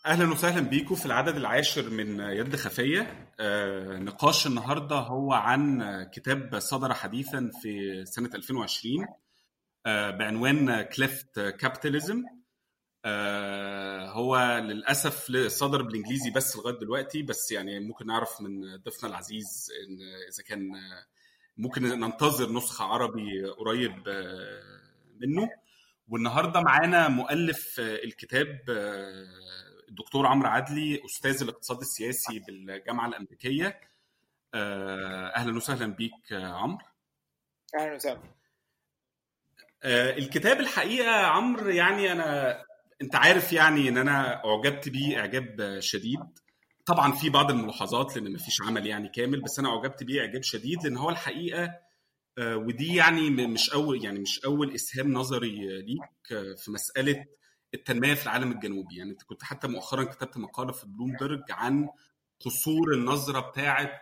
اهلا وسهلا بيكم في العدد العاشر من يد خفيه آه، نقاش النهارده هو عن كتاب صدر حديثا في سنه 2020 آه، بعنوان كليفت كابيتاليزم هو للاسف صدر بالانجليزي بس لغايه دلوقتي بس يعني ممكن نعرف من ضيفنا العزيز ان اذا كان ممكن ننتظر نسخه عربي قريب آه، منه والنهارده معانا مؤلف الكتاب الدكتور عمرو عدلي استاذ الاقتصاد السياسي بالجامعه الامريكيه اهلا وسهلا بيك عمرو اهلا وسهلا الكتاب الحقيقه عمرو يعني انا انت عارف يعني ان انا اعجبت بيه اعجاب شديد طبعا في بعض الملاحظات لان مفيش عمل يعني كامل بس انا اعجبت بيه اعجاب شديد لان هو الحقيقه ودي يعني مش اول يعني مش اول اسهام نظري ليك في مساله التنميه في العالم الجنوبي يعني انت كنت حتى مؤخرا كتبت مقاله في بلومبرج عن قصور النظره بتاعه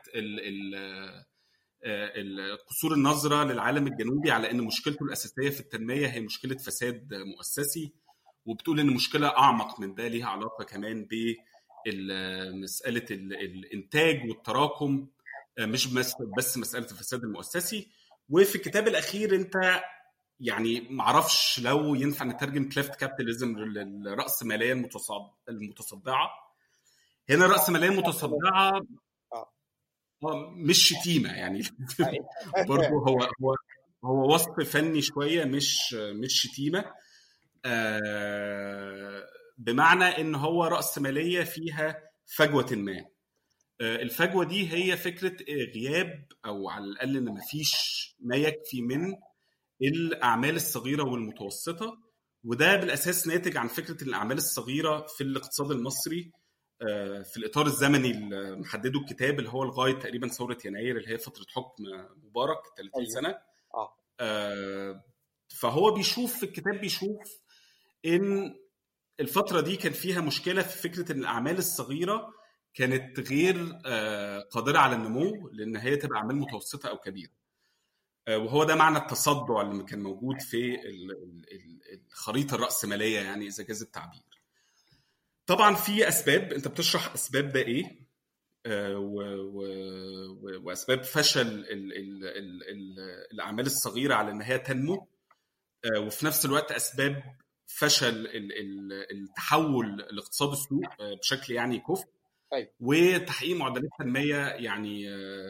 قصور النظره للعالم الجنوبي على ان مشكلته الاساسيه في التنميه هي مشكله فساد مؤسسي وبتقول ان مشكله اعمق من ده ليها علاقه كمان بمساله الانتاج والتراكم مش بس مساله الفساد المؤسسي وفي الكتاب الاخير انت يعني معرفش لو ينفع نترجم كليفت كابيتاليزم للرأسمالية المتصدعة هنا الرأسمالية المتصدعة مش شتيمة يعني برضه هو هو هو وصف فني شوية مش مش شتيمة بمعنى ان هو رأسمالية فيها فجوة ما الفجوة دي هي فكرة غياب او على الاقل ان مفيش ما يكفي من الاعمال الصغيره والمتوسطه وده بالاساس ناتج عن فكره الاعمال الصغيره في الاقتصاد المصري في الاطار الزمني اللي محدده الكتاب اللي هو لغايه تقريبا ثوره يناير اللي هي فتره حكم مبارك 30 أيوة. سنه آه. فهو بيشوف في الكتاب بيشوف ان الفتره دي كان فيها مشكله في فكره ان الاعمال الصغيره كانت غير قادره على النمو لان هي تبقى اعمال متوسطه او كبيره وهو ده معنى التصدع اللي كان موجود في الخريطه الراسماليه يعني اذا جاز التعبير. طبعا في اسباب انت بتشرح اسباب ده ايه و... و... واسباب فشل ال... ال... ال... ال... الاعمال الصغيره على ان هي تنمو وفي نفس الوقت اسباب فشل ال... ال... التحول لاقتصاد السوق بشكل يعني كفء وتحقيق معدلات تنميه يعني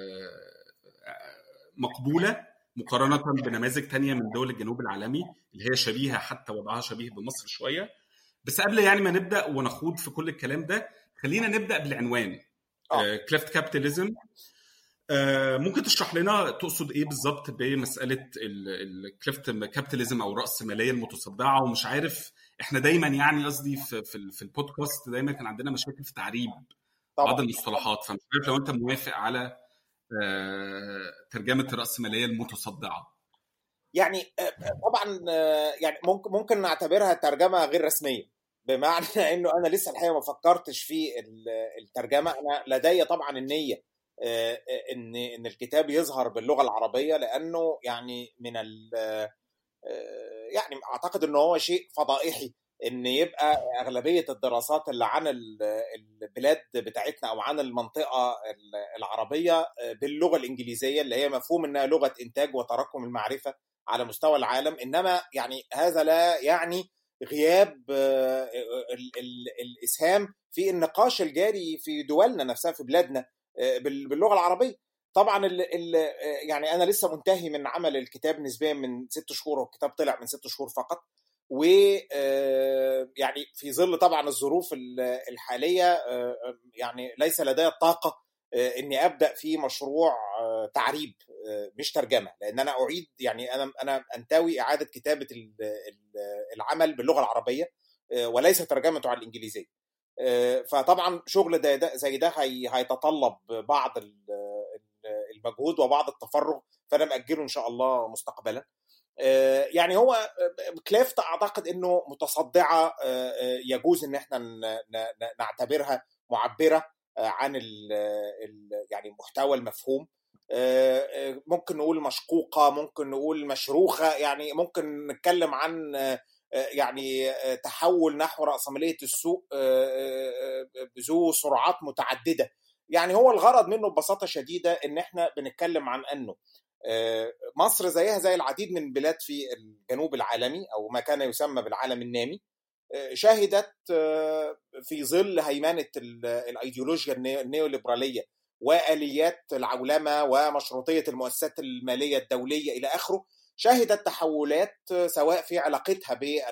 مقبوله مقارنة بنماذج تانية من دول الجنوب العالمي اللي هي شبيهة حتى وضعها شبيه بمصر شوية بس قبل يعني ما نبدأ ونخوض في كل الكلام ده خلينا نبدأ بالعنوان كليفت كابيتاليزم آه ممكن تشرح لنا تقصد ايه بالظبط بمسألة الكليفت كابيتاليزم او رأسمالية المتصدعة ومش عارف احنا دايما يعني قصدي في, في, في البودكاست دايما كان عندنا مشاكل في تعريب بعض المصطلحات فمش عارف لو انت موافق على ترجمه الراسماليه المتصدعه يعني طبعا يعني ممكن ممكن نعتبرها ترجمه غير رسميه بمعنى انه انا لسه الحقيقه ما فكرتش في الترجمه انا لدي طبعا النيه ان ان الكتاب يظهر باللغه العربيه لانه يعني من ال يعني اعتقد ان هو شيء فضائحي ان يبقى اغلبيه الدراسات اللي عن البلاد بتاعتنا او عن المنطقه العربيه باللغه الانجليزيه اللي هي مفهوم انها لغه انتاج وتراكم المعرفه على مستوى العالم انما يعني هذا لا يعني غياب الاسهام في النقاش الجاري في دولنا نفسها في بلادنا باللغه العربيه طبعا ال ال يعني انا لسه منتهي من عمل الكتاب نسبيا من ست شهور والكتاب طلع من ست شهور فقط و يعني في ظل طبعا الظروف الحاليه يعني ليس لدي الطاقه اني ابدا في مشروع تعريب مش ترجمه لان انا اعيد يعني انا انا انتوي اعاده كتابه العمل باللغه العربيه وليس ترجمته على الانجليزيه فطبعا شغل ده زي ده هيتطلب بعض المجهود وبعض التفرغ فانا ماجله ان شاء الله مستقبلا يعني هو كليفت اعتقد انه متصدعه يجوز ان احنا نعتبرها معبره عن ال يعني المحتوى المفهوم ممكن نقول مشقوقه ممكن نقول مشروخه يعني ممكن نتكلم عن يعني تحول نحو راسماليه السوق ذو سرعات متعدده يعني هو الغرض منه ببساطه شديده ان احنا بنتكلم عن انه مصر زيها زي العديد من البلاد في الجنوب العالمي او ما كان يسمى بالعالم النامي شهدت في ظل هيمنه الايديولوجيا النيوليبراليه واليات العولمه ومشروطيه المؤسسات الماليه الدوليه الى اخره شهدت تحولات سواء في علاقتها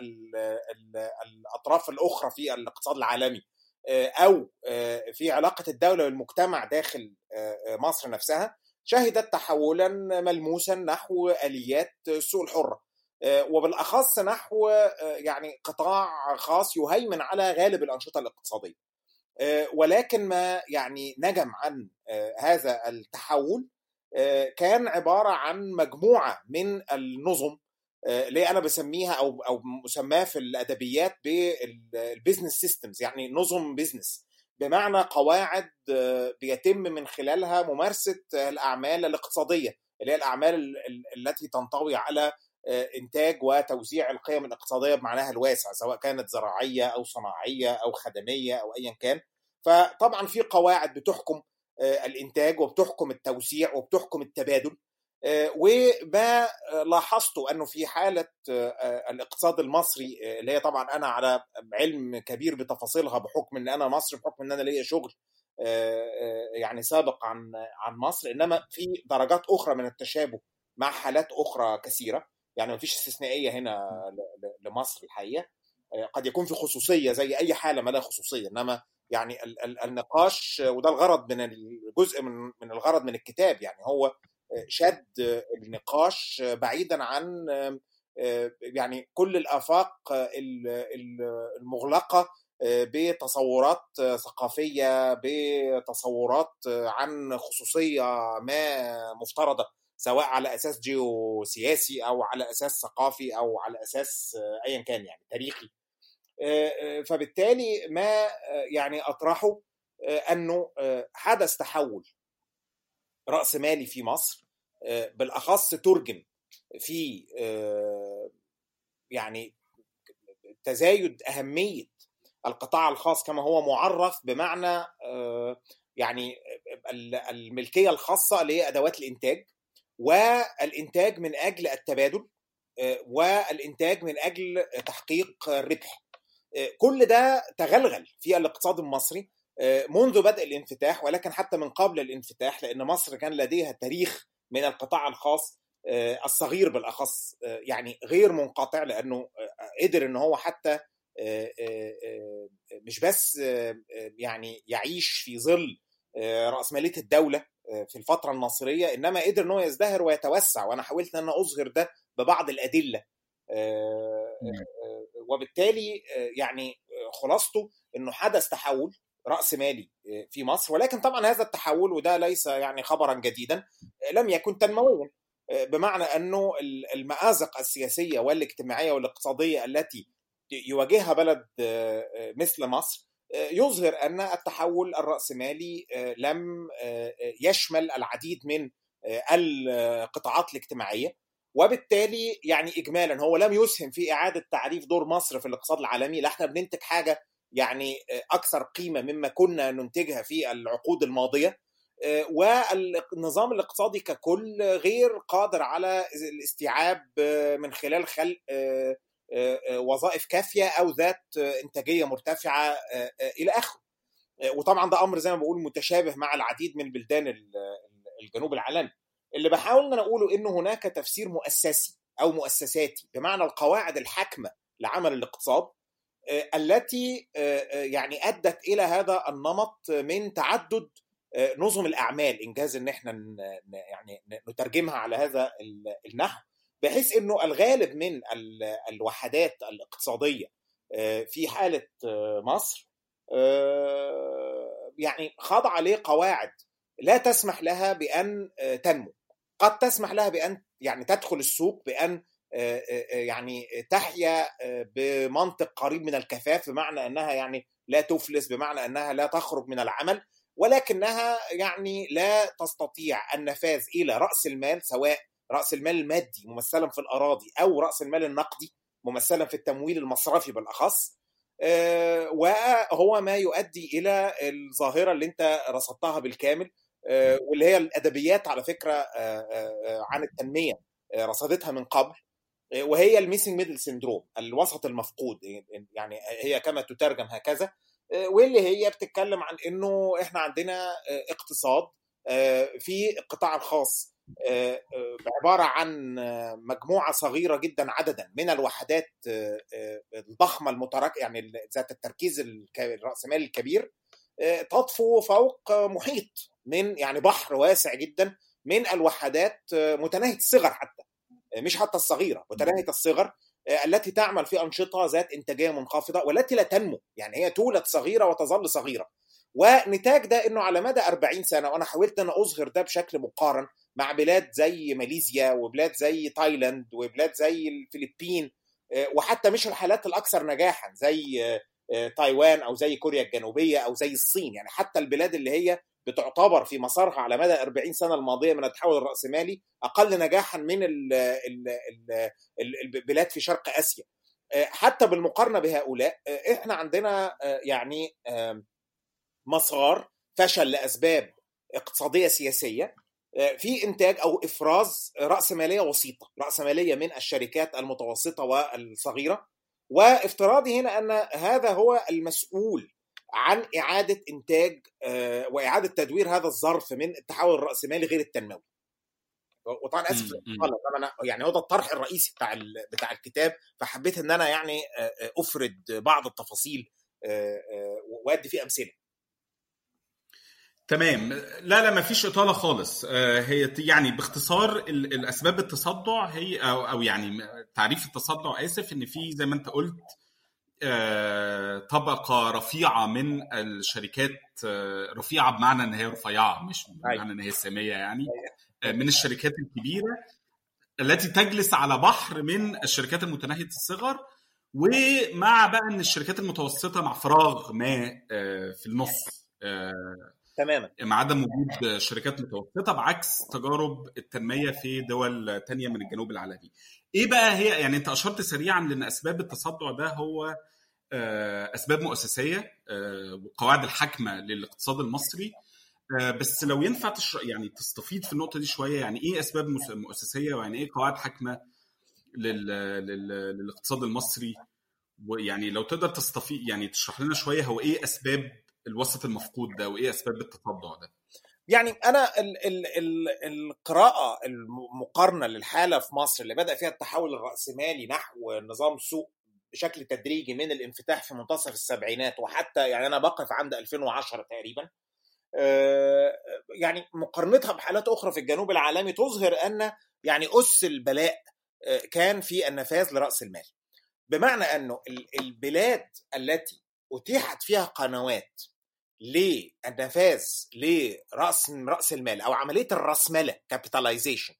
بالاطراف الاخرى في الاقتصاد العالمي او في علاقه الدوله والمجتمع داخل مصر نفسها شهدت تحولا ملموسا نحو اليات السوق الحره وبالاخص نحو يعني قطاع خاص يهيمن على غالب الانشطه الاقتصاديه ولكن ما يعني نجم عن هذا التحول كان عباره عن مجموعه من النظم اللي انا بسميها او او مسماه في الادبيات بالبيزنس سيستمز يعني نظم بيزنس بمعنى قواعد بيتم من خلالها ممارسه الاعمال الاقتصاديه اللي هي الاعمال التي تنطوي على انتاج وتوزيع القيم الاقتصاديه بمعناها الواسع سواء كانت زراعيه او صناعيه او خدميه او ايا كان فطبعا في قواعد بتحكم الانتاج وبتحكم التوزيع وبتحكم التبادل وما لاحظته انه في حاله الاقتصاد المصري اللي هي طبعا انا على علم كبير بتفاصيلها بحكم ان انا مصري بحكم ان انا ليا شغل يعني سابق عن عن مصر انما في درجات اخرى من التشابه مع حالات اخرى كثيره يعني ما فيش استثنائيه هنا لمصر الحقيقه قد يكون في خصوصيه زي اي حاله ما لها خصوصيه انما يعني النقاش وده الغرض من الجزء من من الغرض من الكتاب يعني هو شد النقاش بعيدا عن يعني كل الافاق المغلقه بتصورات ثقافيه بتصورات عن خصوصيه ما مفترضه سواء على اساس جيوسياسي او على اساس ثقافي او على اساس ايا كان يعني تاريخي فبالتالي ما يعني اطرحه انه حدث تحول راس مالي في مصر بالاخص ترجم في يعني تزايد اهميه القطاع الخاص كما هو معرف بمعنى يعني الملكيه الخاصه اللي هي ادوات الانتاج والانتاج من اجل التبادل والانتاج من اجل تحقيق الربح كل ده تغلغل في الاقتصاد المصري منذ بدء الانفتاح ولكن حتى من قبل الانفتاح لان مصر كان لديها تاريخ من القطاع الخاص الصغير بالاخص يعني غير منقطع لانه قدر ان هو حتى مش بس يعني يعيش في ظل راسماليه الدوله في الفتره الناصريه انما قدر ان هو يزدهر ويتوسع وانا حاولت ان انا اظهر ده ببعض الادله وبالتالي يعني خلاصته انه حدث تحول راس مالي في مصر ولكن طبعا هذا التحول وده ليس يعني خبرا جديدا لم يكن تنمويا بمعنى انه المآزق السياسيه والاجتماعيه والاقتصاديه التي يواجهها بلد مثل مصر يظهر ان التحول الراسمالي لم يشمل العديد من القطاعات الاجتماعيه وبالتالي يعني اجمالا هو لم يسهم في اعاده تعريف دور مصر في الاقتصاد العالمي لا احنا بننتج حاجه يعني اكثر قيمه مما كنا ننتجها في العقود الماضيه والنظام الاقتصادي ككل غير قادر على الاستيعاب من خلال خلق وظائف كافيه او ذات انتاجيه مرتفعه الى اخره وطبعا ده امر زي ما بقول متشابه مع العديد من بلدان الجنوب العالمي اللي بحاول ان انا اقوله انه هناك تفسير مؤسسي او مؤسساتي بمعنى القواعد الحاكمه لعمل الاقتصاد التي يعني ادت الى هذا النمط من تعدد نظم الاعمال انجاز ان احنا يعني نترجمها على هذا النحو بحيث انه الغالب من الوحدات الاقتصاديه في حاله مصر يعني خضع لقواعد لا تسمح لها بان تنمو قد تسمح لها بان يعني تدخل السوق بان يعني تحيا بمنطق قريب من الكفاف بمعنى انها يعني لا تفلس بمعنى انها لا تخرج من العمل ولكنها يعني لا تستطيع النفاذ الى راس المال سواء راس المال المادي ممثلا في الاراضي او راس المال النقدي ممثلا في التمويل المصرفي بالاخص وهو ما يؤدي الى الظاهره اللي انت رصدتها بالكامل واللي هي الادبيات على فكره عن التنميه رصدتها من قبل وهي الميسنج ميدل سيندروم الوسط المفقود يعني هي كما تترجم هكذا واللي هي بتتكلم عن انه احنا عندنا اقتصاد في القطاع الخاص عباره عن مجموعه صغيره جدا عددا من الوحدات الضخمه المترك يعني ذات التركيز الراسمالي الكبير تطفو فوق محيط من يعني بحر واسع جدا من الوحدات متناهيه الصغر حتى مش حتى الصغيره متناهيه الصغر التي تعمل في انشطه ذات انتاجيه منخفضه والتي لا تنمو يعني هي تولد صغيره وتظل صغيره ونتاج ده انه على مدى 40 سنه وانا حاولت ان اظهر ده بشكل مقارن مع بلاد زي ماليزيا وبلاد زي تايلاند وبلاد زي الفلبين وحتى مش الحالات الاكثر نجاحا زي تايوان او زي كوريا الجنوبيه او زي الصين يعني حتى البلاد اللي هي بتعتبر في مسارها على مدى 40 سنه الماضيه من التحول الراسمالي اقل نجاحا من البلاد في شرق اسيا حتى بالمقارنه بهؤلاء احنا عندنا يعني مسار فشل لاسباب اقتصاديه سياسيه في انتاج او افراز راسماليه وسيطه راسماليه من الشركات المتوسطه والصغيره وافتراضي هنا ان هذا هو المسؤول عن اعاده انتاج واعاده تدوير هذا الظرف من التحول الراسمالي غير التنموي وطبعا اسف انا يعني هو ده الطرح الرئيسي بتاع بتاع الكتاب فحبيت ان انا يعني افرد بعض التفاصيل وادي فيه امثله تمام لا لا ما فيش اطاله خالص هي يعني باختصار الاسباب التصدع هي او او يعني تعريف التصدع اسف ان في زي ما انت قلت طبقه رفيعه من الشركات رفيعه بمعنى ان هي رفيعه مش بمعنى ان هي ساميه يعني من الشركات الكبيره التي تجلس على بحر من الشركات المتناهيه الصغر ومع بقى ان الشركات المتوسطه مع فراغ ما في النص تماما مع عدم وجود شركات متوسطه بعكس تجارب التنميه في دول تانية من الجنوب العالمي. ايه بقى هي يعني انت اشرت سريعا لان اسباب التصدع ده هو اسباب مؤسسيه وقواعد الحاكمه للاقتصاد المصري بس لو ينفع تشر... يعني تستفيد في النقطه دي شويه يعني ايه اسباب مؤسسيه ويعني ايه قواعد حاكمه لل... لل... للاقتصاد المصري ويعني لو تقدر تستفيد يعني تشرح لنا شويه هو ايه اسباب الوسط المفقود ده وايه اسباب التصدع ده يعني انا ال ال ال القراءه المقارنه للحاله في مصر اللي بدا فيها التحول الراسمالي نحو نظام سوق بشكل تدريجي من الانفتاح في منتصف السبعينات وحتى يعني انا بقف عند 2010 تقريبا يعني مقارنتها بحالات اخرى في الجنوب العالمي تظهر ان يعني اس البلاء كان في النفاذ لراس المال بمعنى انه البلاد التي اتيحت فيها قنوات للنفاذ لراس راس المال او عمليه الراسمله كابيتاليزيشن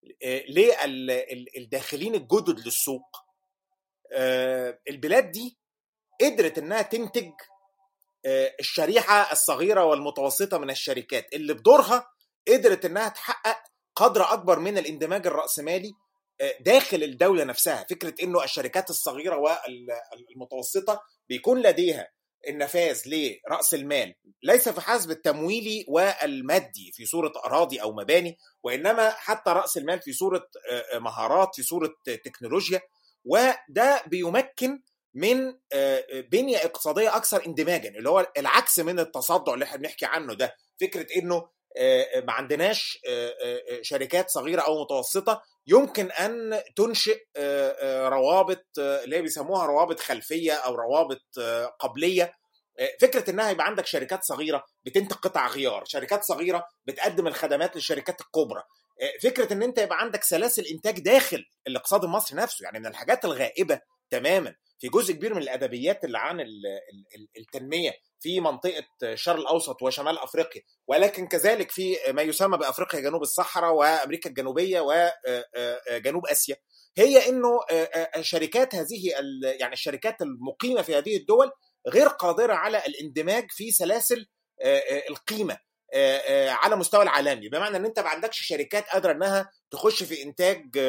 للداخلين الجدد للسوق البلاد دي قدرت انها تنتج الشريحه الصغيره والمتوسطه من الشركات اللي بدورها قدرت انها تحقق قدر اكبر من الاندماج الراسمالي داخل الدوله نفسها فكره انه الشركات الصغيره والمتوسطه بيكون لديها النفاذ لراس المال ليس في حسب التمويلي والمادي في صوره اراضي او مباني وانما حتى راس المال في صوره مهارات في صوره تكنولوجيا وده بيمكن من بنيه اقتصاديه اكثر اندماجا اللي هو العكس من التصدع اللي احنا بنحكي عنه ده فكره انه ما عندناش شركات صغيره او متوسطه يمكن ان تنشئ روابط اللي هي بيسموها روابط خلفيه او روابط قبليه فكره انها يبقى عندك شركات صغيره بتنتج قطع غيار شركات صغيره بتقدم الخدمات للشركات الكبرى فكره ان انت يبقى عندك سلاسل انتاج داخل الاقتصاد المصري نفسه يعني من الحاجات الغائبه تماما في جزء كبير من الادبيات اللي عن التنميه في منطقه الشرق الاوسط وشمال افريقيا ولكن كذلك في ما يسمى بافريقيا جنوب الصحراء وامريكا الجنوبيه وجنوب اسيا هي انه شركات هذه يعني الشركات المقيمه في هذه الدول غير قادره على الاندماج في سلاسل القيمه على مستوى العالمي بمعنى ان انت ما عندكش شركات قادره انها تخش في انتاج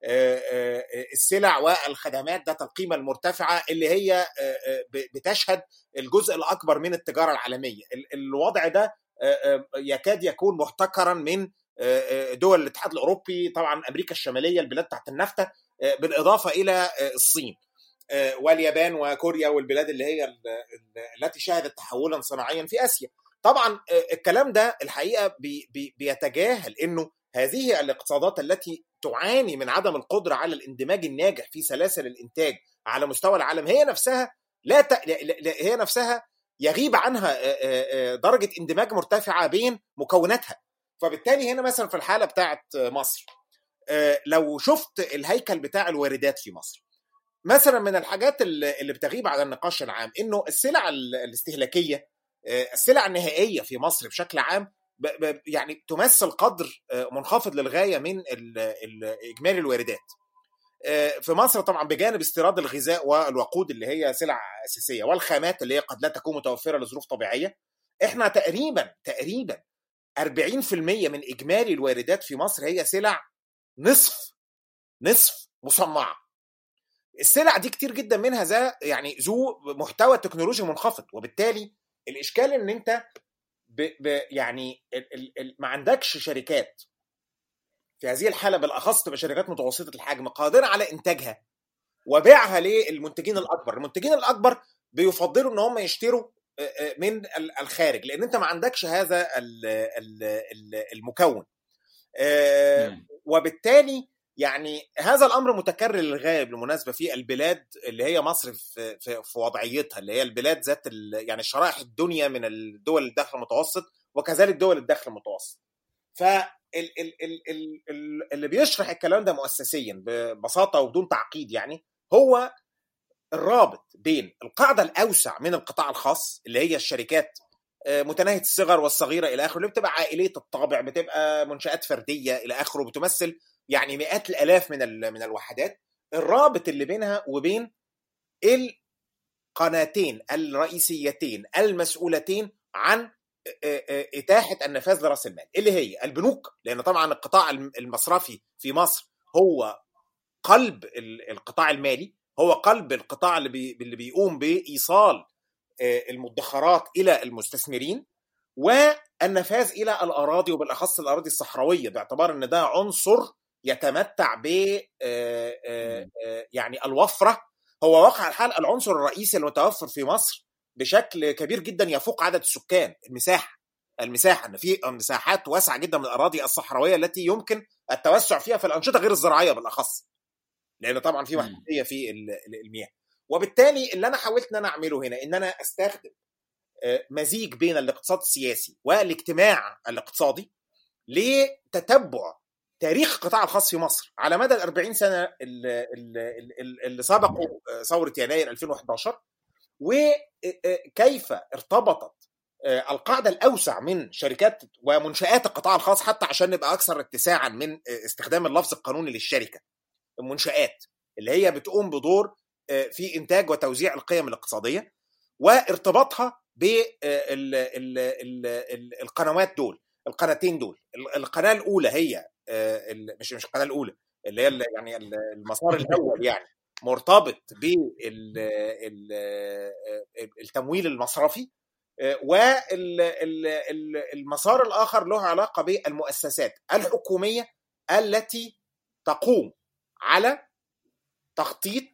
السلع والخدمات ذات القيمه المرتفعه اللي هي بتشهد الجزء الاكبر من التجاره العالميه الوضع ده يكاد يكون محتكرا من دول الاتحاد الاوروبي طبعا امريكا الشماليه البلاد تحت النفطه بالاضافه الى الصين واليابان وكوريا والبلاد اللي هي التي شهدت تحولا صناعيا في اسيا طبعا الكلام ده الحقيقه بي بي بيتجاهل انه هذه الاقتصادات التي تعاني من عدم القدره على الاندماج الناجح في سلاسل الانتاج على مستوى العالم هي نفسها لا ت... هي نفسها يغيب عنها درجه اندماج مرتفعه بين مكوناتها فبالتالي هنا مثلا في الحاله بتاعه مصر لو شفت الهيكل بتاع الواردات في مصر مثلا من الحاجات اللي بتغيب عن النقاش العام انه السلع الاستهلاكيه السلع النهائيه في مصر بشكل عام يعني تمثل قدر منخفض للغايه من اجمالي الواردات في مصر طبعا بجانب استيراد الغذاء والوقود اللي هي سلع اساسيه والخامات اللي هي قد لا تكون متوفره لظروف طبيعيه احنا تقريبا تقريبا 40% من اجمالي الواردات في مصر هي سلع نصف نصف مصنعه السلع دي كتير جدا منها ذا يعني ذو محتوى تكنولوجي منخفض وبالتالي الاشكال ان انت ب ب يعني ال ال ال ما عندكش شركات في هذه الحاله بالاخص تبقى شركات متوسطه الحجم قادره على انتاجها وبيعها للمنتجين الاكبر المنتجين الاكبر بيفضلوا ان هم يشتروا من الخارج لان انت ما عندكش هذا المكون وبالتالي يعني هذا الامر متكرر للغايه بالمناسبه في البلاد اللي هي مصر في, في, في وضعيتها اللي هي البلاد ذات يعني شرائح الدنيا من الدول الدخل المتوسط وكذلك دول الدخل المتوسط. ف اللي بيشرح الكلام ده مؤسسيا ببساطه وبدون تعقيد يعني هو الرابط بين القاعده الاوسع من القطاع الخاص اللي هي الشركات متناهيه الصغر والصغيره الى اخره اللي بتبقى عائليه الطابع بتبقى منشات فرديه الى اخره بتمثل يعني مئات الالاف من من الوحدات الرابط اللي بينها وبين القناتين الرئيسيتين المسؤولتين عن اتاحه النفاذ لراس المال اللي هي البنوك لان طبعا القطاع المصرفي في مصر هو قلب القطاع المالي هو قلب القطاع اللي, بي اللي بيقوم بايصال المدخرات الى المستثمرين والنفاذ الى الاراضي وبالاخص الاراضي الصحراويه باعتبار ان ده عنصر يتمتع ب يعني الوفره هو واقع الحال العنصر الرئيسي المتوفر في مصر بشكل كبير جدا يفوق عدد السكان المساحه المساحه ان في مساحات واسعه جدا من الاراضي الصحراويه التي يمكن التوسع فيها في الانشطه غير الزراعيه بالاخص لان طبعا في محدوديه في المياه وبالتالي اللي انا حاولت ان انا اعمله هنا ان انا استخدم مزيج بين الاقتصاد السياسي والاجتماع الاقتصادي لتتبع تاريخ القطاع الخاص في مصر على مدى ال 40 سنه اللي, اللي سبقوا ثوره يناير 2011 وكيف ارتبطت القاعده الاوسع من شركات ومنشات القطاع الخاص حتى عشان نبقى اكثر اتساعا من استخدام اللفظ القانوني للشركه المنشات اللي هي بتقوم بدور في انتاج وتوزيع القيم الاقتصاديه وارتباطها بالقنوات دول القناتين دول القناه الاولى هي مش مش القناه الاولى اللي هي يعني المسار الاول يعني مرتبط بالتمويل المصرفي والمسار الاخر له علاقه بالمؤسسات الحكوميه التي تقوم على تخطيط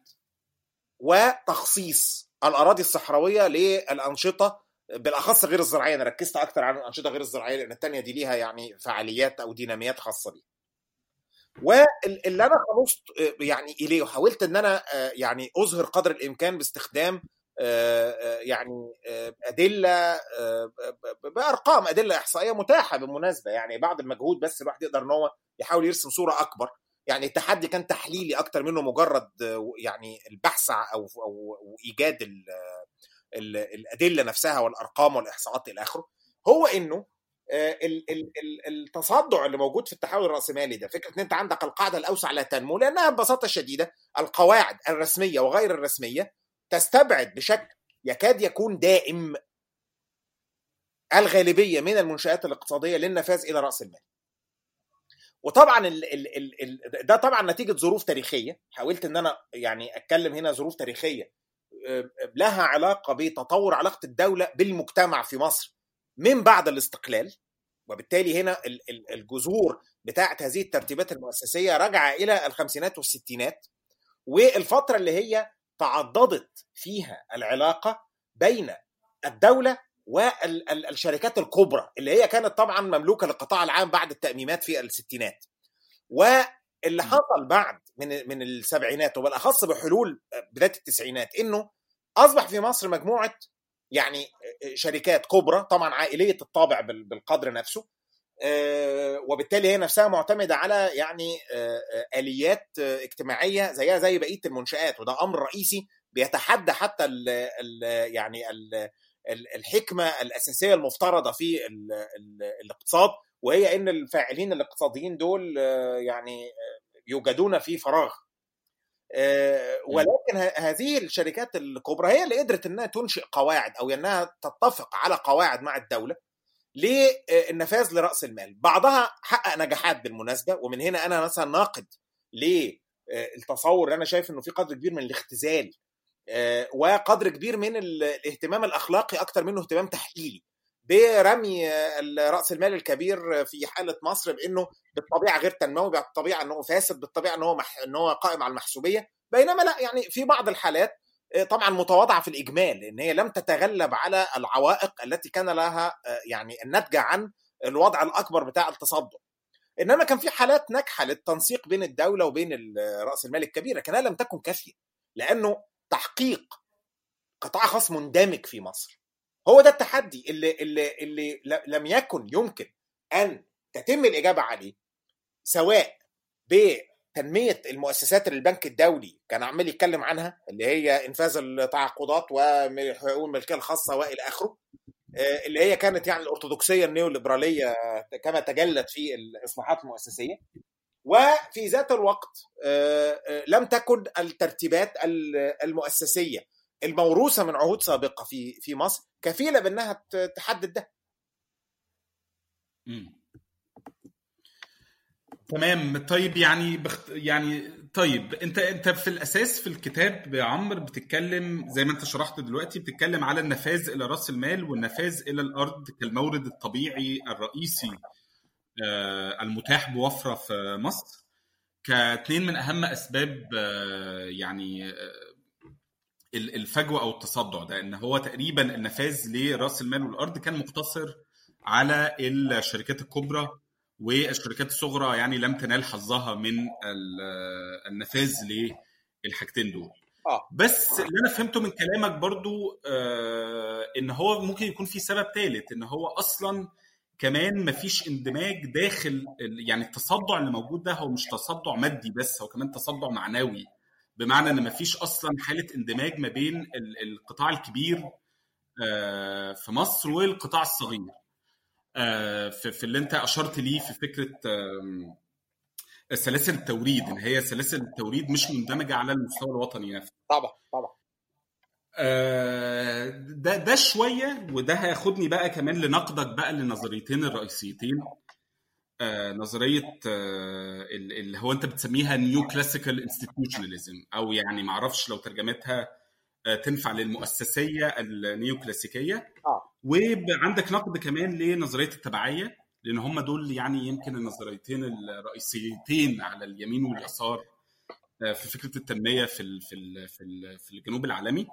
وتخصيص الاراضي الصحراويه للانشطه بالاخص غير الزراعيه انا ركزت اكتر على الانشطه غير الزراعيه لان الثانيه دي ليها يعني فعاليات او ديناميات خاصه بيها واللي انا خلصت يعني اليه وحاولت ان انا يعني اظهر قدر الامكان باستخدام يعني ادله بارقام ادله احصائيه متاحه بالمناسبه يعني بعض المجهود بس الواحد يقدر ان هو يحاول يرسم صوره اكبر يعني التحدي كان تحليلي اكتر منه مجرد يعني البحث او او ايجاد ال ال الادله نفسها والارقام والاحصاءات الى اخره هو انه التصدع اللي موجود في التحول الراسمالي ده فكره ان انت عندك القاعده الاوسع لا تنمو لانها ببساطه شديده القواعد الرسميه وغير الرسميه تستبعد بشكل يكاد يكون دائم الغالبيه من المنشات الاقتصاديه للنفاذ الى راس المال. وطبعا ال ال ال ال ده طبعا نتيجه ظروف تاريخيه حاولت ان انا يعني اتكلم هنا ظروف تاريخيه لها علاقه بتطور علاقه الدوله بالمجتمع في مصر من بعد الاستقلال وبالتالي هنا الجذور بتاعه هذه الترتيبات المؤسسيه راجعه الى الخمسينات والستينات والفتره اللي هي تعضدت فيها العلاقه بين الدوله والشركات الكبرى اللي هي كانت طبعا مملوكه للقطاع العام بعد التاميمات في الستينات واللي حصل بعد من من السبعينات وبالاخص بحلول بدايه التسعينات انه اصبح في مصر مجموعه يعني شركات كبرى طبعا عائليه الطابع بالقدر نفسه وبالتالي هي نفسها معتمده على يعني اليات اجتماعيه زيها زي بقيه المنشات وده امر رئيسي بيتحدى حتى ال ال يعني ال الحكمه الاساسيه المفترضه في ال ال الاقتصاد وهي ان الفاعلين الاقتصاديين دول يعني يوجدون في فراغ ولكن هذه الشركات الكبرى هي اللي قدرت انها تنشئ قواعد او انها تتفق على قواعد مع الدوله للنفاذ لراس المال بعضها حقق نجاحات بالمناسبه ومن هنا انا مثلا ناقد للتصور اللي انا شايف انه في قدر كبير من الاختزال وقدر كبير من الاهتمام الاخلاقي اكتر منه اهتمام تحليلي برمي راس المال الكبير في حاله مصر بانه بالطبيعه غير تنموي بالطبيعه انه فاسد بالطبيعه انه مح... ان هو قائم على المحسوبيه بينما لا يعني في بعض الحالات طبعا متواضعه في الاجمال لان هي لم تتغلب على العوائق التي كان لها يعني الناتجه عن الوضع الاكبر بتاع التصدر انما كان في حالات ناجحه للتنسيق بين الدوله وبين راس المال الكبير لكنها لم تكن كافيه لانه تحقيق قطاع خاص مندمج في مصر هو ده التحدي اللي اللي اللي لم يكن يمكن ان تتم الاجابه عليه سواء بتنميه المؤسسات اللي البنك الدولي كان عمال يتكلم عنها اللي هي انفاذ التعاقدات وحقوق الملكيه الخاصه والى اخره اللي هي كانت يعني الارثوذكسيه النيوليبراليه كما تجلت في الاصلاحات المؤسسيه وفي ذات الوقت لم تكن الترتيبات المؤسسيه الموروثه من عهود سابقه في في مصر كفيله بانها تحدد ده. مم. تمام طيب يعني بخت... يعني طيب انت انت في الاساس في الكتاب يا عمرو بتتكلم زي ما انت شرحت دلوقتي بتتكلم على النفاذ الى راس المال والنفاذ الى الارض كالمورد الطبيعي الرئيسي آه المتاح بوفره في مصر كاثنين من اهم اسباب آه يعني آه الفجوه او التصدع ده ان هو تقريبا النفاذ لراس المال والارض كان مقتصر على الشركات الكبرى والشركات الصغرى يعني لم تنال حظها من النفاذ للحاجتين دول آه. بس اللي انا فهمته من كلامك برضو آه ان هو ممكن يكون في سبب ثالث ان هو اصلا كمان مفيش اندماج داخل يعني التصدع اللي موجود ده هو مش تصدع مادي بس هو كمان تصدع معنوي بمعنى ان مفيش اصلا حاله اندماج ما بين القطاع الكبير في مصر والقطاع الصغير في اللي انت اشرت ليه في فكره سلاسل التوريد ان هي سلاسل التوريد مش مندمجه على المستوى الوطني نفسه طبعا طبعا ده ده شويه وده هياخدني بقى كمان لنقدك بقى للنظريتين الرئيسيتين آه نظريه آه اللي هو انت بتسميها نيو كلاسيكال انستتيوشناليزم او يعني ما اعرفش لو ترجمتها آه تنفع للمؤسسيه النيو كلاسيكيه اه وعندك نقد كمان لنظريه التبعيه لان هم دول يعني يمكن النظريتين الرئيسيتين على اليمين واليسار في فكره التنميه في ال في ال في, ال في الجنوب العالمي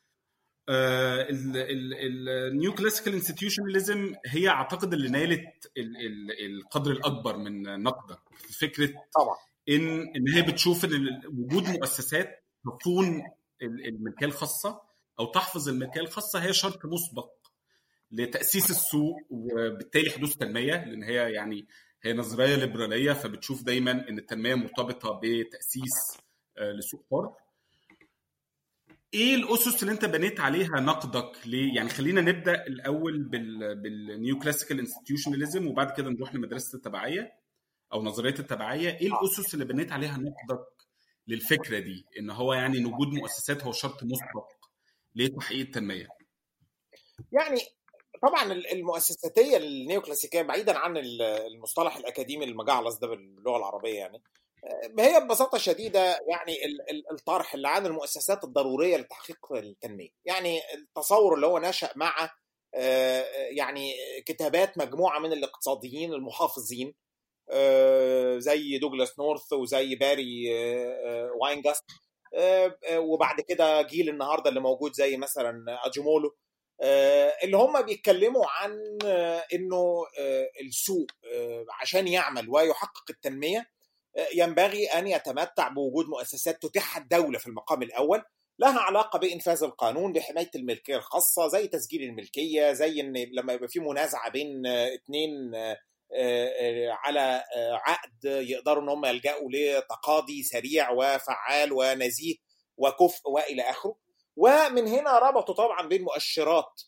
النيو كلاسيكال انستتيوشناليزم هي اعتقد اللي نالت ال ال القدر الاكبر من نقدك في فكره طبعا ان ان هي بتشوف ان وجود مؤسسات تصون الملكيه الخاصه او تحفظ الملكيه الخاصه هي شرط مسبق لتاسيس السوق وبالتالي حدوث تنميه لان هي يعني هي نظريه ليبراليه فبتشوف دايما ان التنميه مرتبطه بتاسيس لسوق حر ايه الاسس اللي انت بنيت عليها نقدك ليه يعني خلينا نبدا الاول بال بالنيو كلاسيكال انستتيوشناليزم وبعد كده نروح لمدرسه التبعيه او نظريه التبعيه ايه الاسس اللي بنيت عليها نقدك للفكره دي ان هو يعني وجود مؤسسات هو شرط مسبق لتحقيق التنميه يعني طبعا المؤسساتيه النيوكلاسيكيه بعيدا عن المصطلح الاكاديمي المجعلص ده باللغه العربيه يعني هي ببساطه شديده يعني الطرح اللي عن المؤسسات الضروريه لتحقيق التنميه يعني التصور اللي هو نشا مع يعني كتابات مجموعه من الاقتصاديين المحافظين زي دوغلاس نورث وزي باري واينجاست وبعد كده جيل النهارده اللي موجود زي مثلا اجيمولو اللي هم بيتكلموا عن انه السوق عشان يعمل ويحقق التنميه ينبغي ان يتمتع بوجود مؤسسات تتيحها الدوله في المقام الاول لها علاقه بانفاذ القانون بحمايه الملكيه الخاصه زي تسجيل الملكيه زي ان لما يبقى في منازعه بين اثنين على عقد يقدروا ان هم يلجأوا لتقاضي سريع وفعال ونزيه وكفء والى اخره ومن هنا ربطوا طبعا بين مؤشرات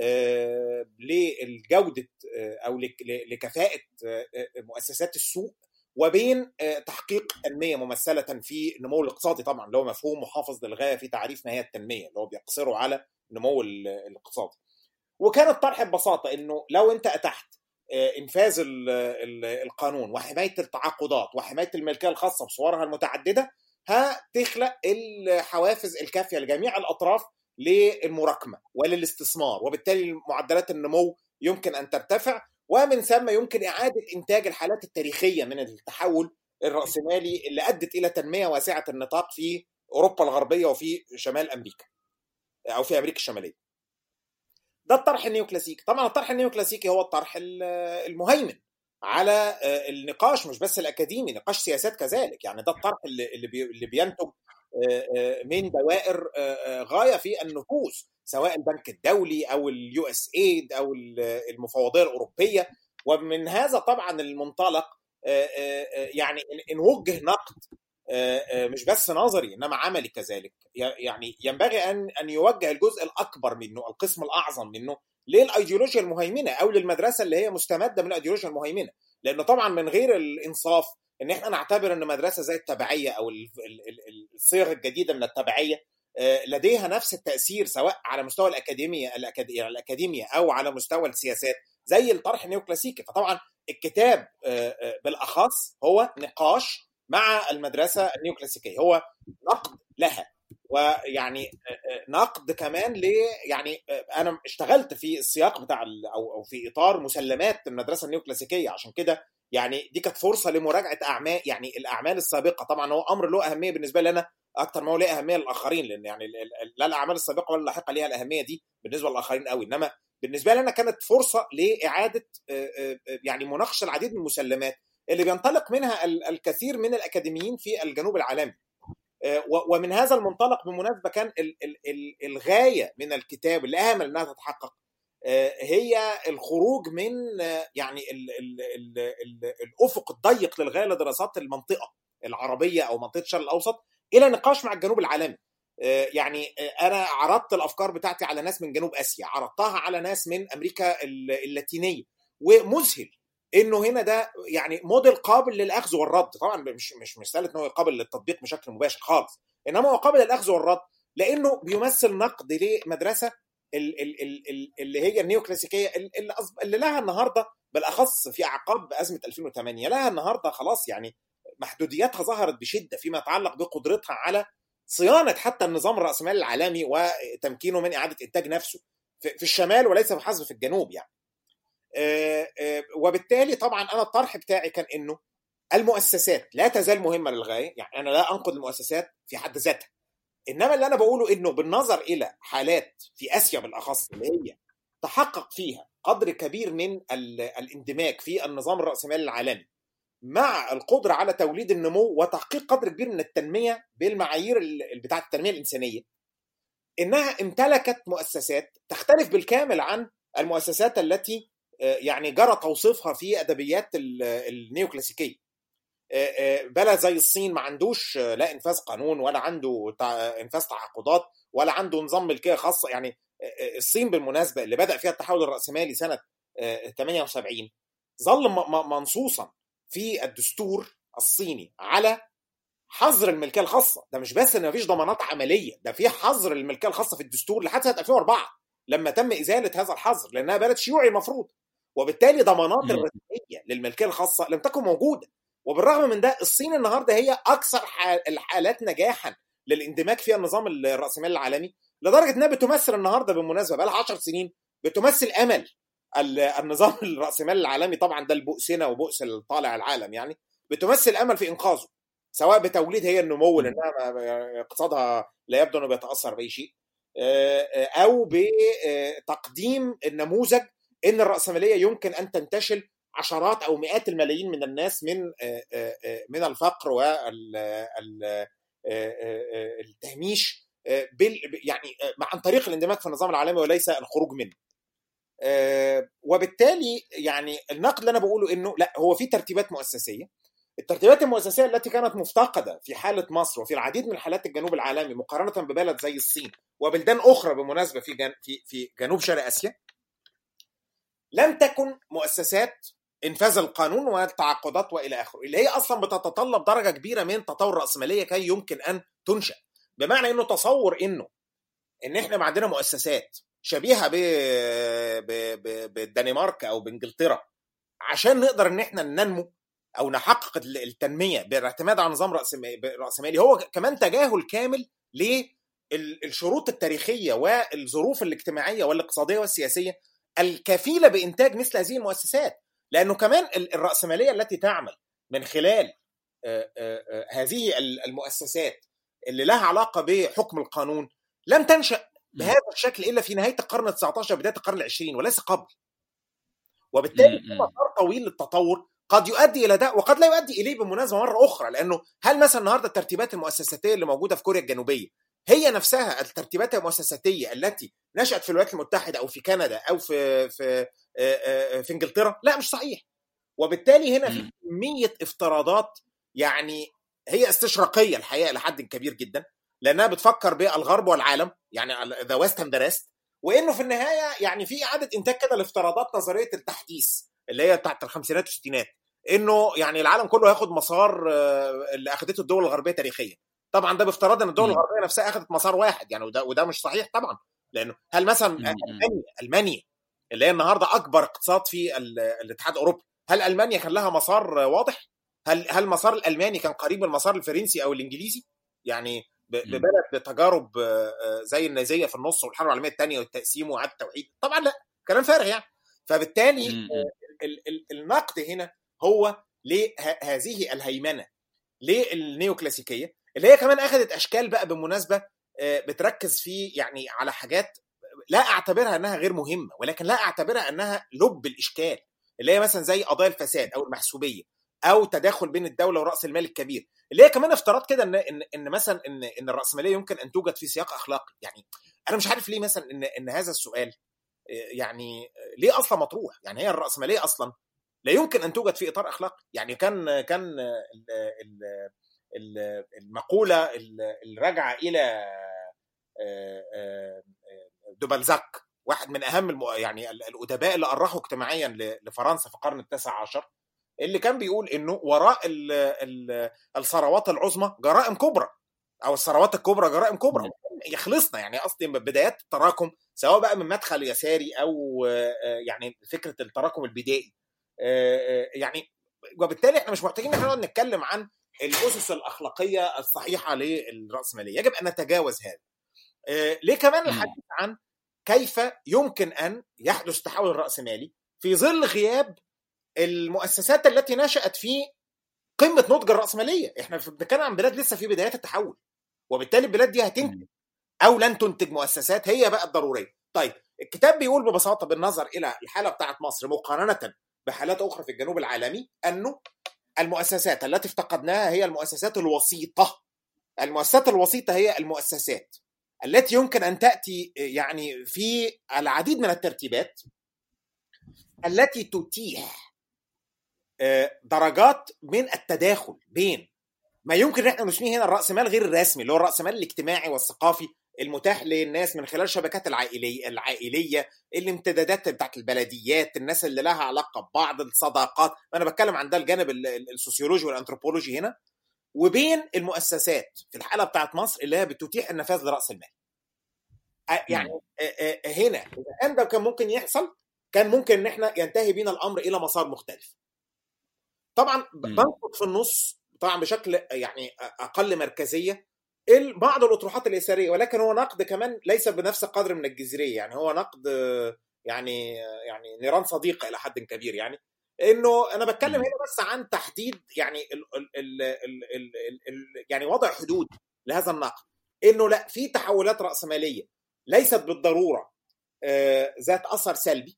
للجوده او لكفاءه مؤسسات السوق وبين تحقيق تنميه ممثله في النمو الاقتصادي طبعا اللي هو مفهوم محافظ للغايه في تعريف ما هي التنميه اللي هو بيقصره على النمو الاقتصادي. وكان الطرح ببساطه انه لو انت اتحت انفاذ القانون وحمايه التعاقدات وحمايه الملكيه الخاصه بصورها المتعدده هتخلق الحوافز الكافيه لجميع الاطراف للمراكمه وللاستثمار وبالتالي معدلات النمو يمكن ان ترتفع ومن ثم يمكن اعاده انتاج الحالات التاريخيه من التحول الراسمالي اللي ادت الى تنميه واسعه النطاق في اوروبا الغربيه وفي شمال امريكا او في امريكا الشماليه. ده الطرح النيوكلاسيكي، طبعا الطرح النيوكلاسيكي هو الطرح المهيمن على النقاش مش بس الاكاديمي، نقاش سياسات كذلك، يعني ده الطرح اللي اللي بينتج من دوائر غايه في النفوذ سواء البنك الدولي او اليو اس ايد او المفوضيه الاوروبيه ومن هذا طبعا المنطلق يعني ان وجه نقد مش بس نظري انما عملي كذلك يعني ينبغي ان ان يوجه الجزء الاكبر منه القسم الاعظم منه للايديولوجيا المهيمنه او للمدرسه اللي هي مستمده من الايديولوجيا المهيمنه لانه طبعا من غير الانصاف ان احنا نعتبر ان مدرسه زي التبعيه او الصيغ الجديده من التبعيه لديها نفس التاثير سواء على مستوى الاكاديميه الاكاديميه او على مستوى السياسات زي الطرح النيوكلاسيكي فطبعا الكتاب بالاخص هو نقاش مع المدرسه النيوكلاسيكيه هو نقد لها ويعني نقد كمان ل يعني انا اشتغلت في السياق بتاع او او في اطار مسلمات المدرسه النيوكلاسيكيه عشان كده يعني دي كانت فرصه لمراجعه اعمال يعني الاعمال السابقه طبعا هو امر له اهميه بالنسبه لنا اكتر ما هو له اهميه للاخرين لان يعني لا الاعمال السابقه ولا اللاحقه ليها الاهميه دي بالنسبه للاخرين قوي انما بالنسبه لنا كانت فرصه لاعاده يعني مناقشه العديد من المسلمات اللي بينطلق منها الكثير من الاكاديميين في الجنوب العالمي ومن هذا المنطلق بالمناسبه كان الغايه من الكتاب اللي امل انها تتحقق هي الخروج من يعني ال ال ال ال الافق الضيق للغايه لدراسات المنطقه العربيه او منطقه الشرق الاوسط الى نقاش مع الجنوب العالمي يعني انا عرضت الافكار بتاعتي على ناس من جنوب اسيا عرضتها على ناس من امريكا اللاتينيه ومذهل انه هنا ده يعني موديل قابل للاخذ والرد طبعا مش مش مساله ان هو قابل للتطبيق بشكل مباشر خالص انما هو قابل للاخذ والرد لانه بيمثل نقد لمدرسه اللي هي النيوكلاسيكيه اللي لها النهارده بالاخص في اعقاب ازمه 2008 لها النهارده خلاص يعني محدودياتها ظهرت بشده فيما يتعلق بقدرتها على صيانه حتى النظام الراسمالي العالمي وتمكينه من اعاده انتاج نفسه في الشمال وليس بحسب في الجنوب يعني. وبالتالي طبعا انا الطرح بتاعي كان انه المؤسسات لا تزال مهمه للغايه يعني انا لا انقد المؤسسات في حد ذاتها انما اللي انا بقوله انه بالنظر الى حالات في اسيا بالاخص اللي هي تحقق فيها قدر كبير من الاندماج في النظام الراسمالي العالمي مع القدره على توليد النمو وتحقيق قدر كبير من التنميه بالمعايير بتاعه التنميه الانسانيه انها امتلكت مؤسسات تختلف بالكامل عن المؤسسات التي يعني جرى توصيفها في ادبيات النيوكلاسيكيه بلد زي الصين ما عندوش لا انفاذ قانون ولا عنده انفاذ تعاقدات ولا عنده نظام ملكيه خاصه يعني الصين بالمناسبه اللي بدا فيها التحول الراسمالي سنه 78 ظل منصوصا في الدستور الصيني على حظر الملكيه الخاصه ده مش بس ان مفيش ضمانات عمليه ده في حظر الملكيه الخاصه في الدستور لحد سنه 2004 لما تم ازاله هذا الحظر لانها بلد شيوعي المفروض وبالتالي ضمانات الرسميه للملكيه الخاصه لم تكن موجوده وبالرغم من ده الصين النهارده هي اكثر الحالات نجاحا للاندماج في النظام الراسمالي العالمي لدرجه انها بتمثل النهارده بالمناسبه بقى لها 10 سنين بتمثل امل النظام الراسمالي العالمي طبعا ده البؤسنا وبؤس الطالع العالم يعني بتمثل امل في انقاذه سواء بتوليد هي النمو لانها اقتصادها لا يبدو انه بيتاثر باي شيء او بتقديم النموذج ان الراسماليه يمكن ان تنتشل عشرات او مئات الملايين من الناس من من الفقر والتهميش يعني عن طريق الاندماج في النظام العالمي وليس الخروج منه. وبالتالي يعني النقد اللي انا بقوله انه لا هو في ترتيبات مؤسسيه الترتيبات المؤسسيه التي كانت مفتقده في حاله مصر وفي العديد من حالات الجنوب العالمي مقارنه ببلد زي الصين وبلدان اخرى بالمناسبه في جن... في في جنوب شرق اسيا لم تكن مؤسسات انفاذ القانون والتعاقدات والى اخره اللي هي اصلا بتتطلب درجه كبيره من تطور الراسماليه كي يمكن ان تنشا بمعنى انه تصور انه ان احنا عندنا مؤسسات شبيهه ب... ب... ب... بالدنمارك او بانجلترا عشان نقدر ان احنا ننمو او نحقق التنميه بالاعتماد على نظام راسمالي هو كمان تجاهل كامل للشروط التاريخيه والظروف الاجتماعيه والاقتصاديه والسياسيه الكفيله بانتاج مثل هذه المؤسسات لانه كمان الراسماليه التي تعمل من خلال هذه المؤسسات اللي لها علاقه بحكم القانون لم تنشا بهذا الشكل الا في نهايه القرن ال 19 بدايه القرن العشرين وليس قبل وبالتالي في مسار طويل للتطور قد يؤدي الى ده وقد لا يؤدي اليه بالمناسبه مره اخرى لانه هل مثلا النهارده الترتيبات المؤسساتيه اللي موجوده في كوريا الجنوبيه هي نفسها الترتيبات المؤسساتيه التي نشات في الولايات المتحده او في كندا او في في في انجلترا لا مش صحيح وبالتالي هنا في كميه افتراضات يعني هي استشراقيه الحقيقه لحد كبير جدا لانها بتفكر بالغرب والعالم يعني ذا ويست اند ريست وانه في النهايه يعني في اعاده انتاج كده لافتراضات نظريه التحديث اللي هي بتاعت الخمسينات والستينات انه يعني العالم كله هياخد مسار اللي اخذته الدول الغربيه تاريخيا طبعا ده بافتراض ان الدول الغربيه نفسها اخذت مسار واحد يعني وده وده مش صحيح طبعا لانه هل مثلا المانيا المانيا اللي هي النهارده اكبر اقتصاد في الاتحاد الاوروبي هل المانيا كان لها مسار واضح هل هل المسار الالماني كان قريب من المسار الفرنسي او الانجليزي يعني ببلد بتجارب زي النازيه في النص والحرب العالميه الثانيه والتقسيم وإعادة التوحيد طبعا لا كلام فارغ يعني فبالتالي النقد هنا هو لهذه الهيمنه للنيو كلاسيكيه اللي هي كمان اخذت اشكال بقى بالمناسبه بتركز في يعني على حاجات لا اعتبرها انها غير مهمه ولكن لا اعتبرها انها لب الاشكال اللي هي مثلا زي قضايا الفساد او المحسوبيه او تداخل بين الدوله وراس المال الكبير اللي هي كمان افتراض كده ان ان ان مثلا ان ان الراسماليه يمكن ان توجد في سياق اخلاقي يعني انا مش عارف ليه مثلا ان ان هذا السؤال يعني ليه اصلا مطروح يعني هي الراسماليه اصلا لا يمكن ان توجد في اطار اخلاقي يعني كان كان المقوله اللي راجعه الى دوبالزاك واحد من اهم يعني الادباء اللي ارخوا اجتماعيا لفرنسا في القرن التاسع عشر اللي كان بيقول انه وراء ال ال الثروات العظمى جرائم كبرى او الثروات الكبرى جرائم كبرى يخلصنا يعني اصلا بدايات التراكم سواء بقى من مدخل يساري او يعني فكره التراكم البدائي يعني وبالتالي احنا مش محتاجين احنا نقعد نتكلم عن الاسس الاخلاقيه الصحيحه للراسماليه يجب ان نتجاوز هذا ليه كمان الحديث عن كيف يمكن ان يحدث تحول راسمالي في ظل غياب المؤسسات التي نشات في قمه نضج الراسماليه احنا بنتكلم عن بلاد لسه في بدايات التحول وبالتالي البلاد دي هتنتج او لن تنتج مؤسسات هي بقى الضروريه طيب الكتاب بيقول ببساطه بالنظر الى الحاله بتاعت مصر مقارنه بحالات اخرى في الجنوب العالمي انه المؤسسات التي افتقدناها هي المؤسسات الوسيطه المؤسسات الوسيطه هي المؤسسات التي يمكن ان تاتي يعني في العديد من الترتيبات التي تتيح درجات من التداخل بين ما يمكن احنا نسميه هنا الراسمال غير الرسمي اللي هو الراسمال الاجتماعي والثقافي المتاح للناس من خلال الشبكات العائليه العائليه الامتدادات بتاعت البلديات الناس اللي لها علاقه ببعض الصداقات انا بتكلم عن ده الجانب السوسيولوجي والانثروبولوجي هنا وبين المؤسسات في الحاله بتاعت مصر اللي هي بتتيح النفاذ لراس المال يعني هنا اذا كان ده كان ممكن يحصل كان ممكن ان احنا ينتهي بينا الامر الى مسار مختلف طبعا بنقد في النص طبعا بشكل يعني اقل مركزيه بعض الاطروحات اليساريه ولكن هو نقد كمان ليس بنفس القدر من الجذريه يعني هو نقد يعني يعني نيران صديقه الى حد كبير يعني انه انا بتكلم هنا بس عن تحديد يعني ال ال ال ال ال يعني وضع حدود لهذا النقد انه لا في تحولات راسماليه ليست بالضروره ذات اثر سلبي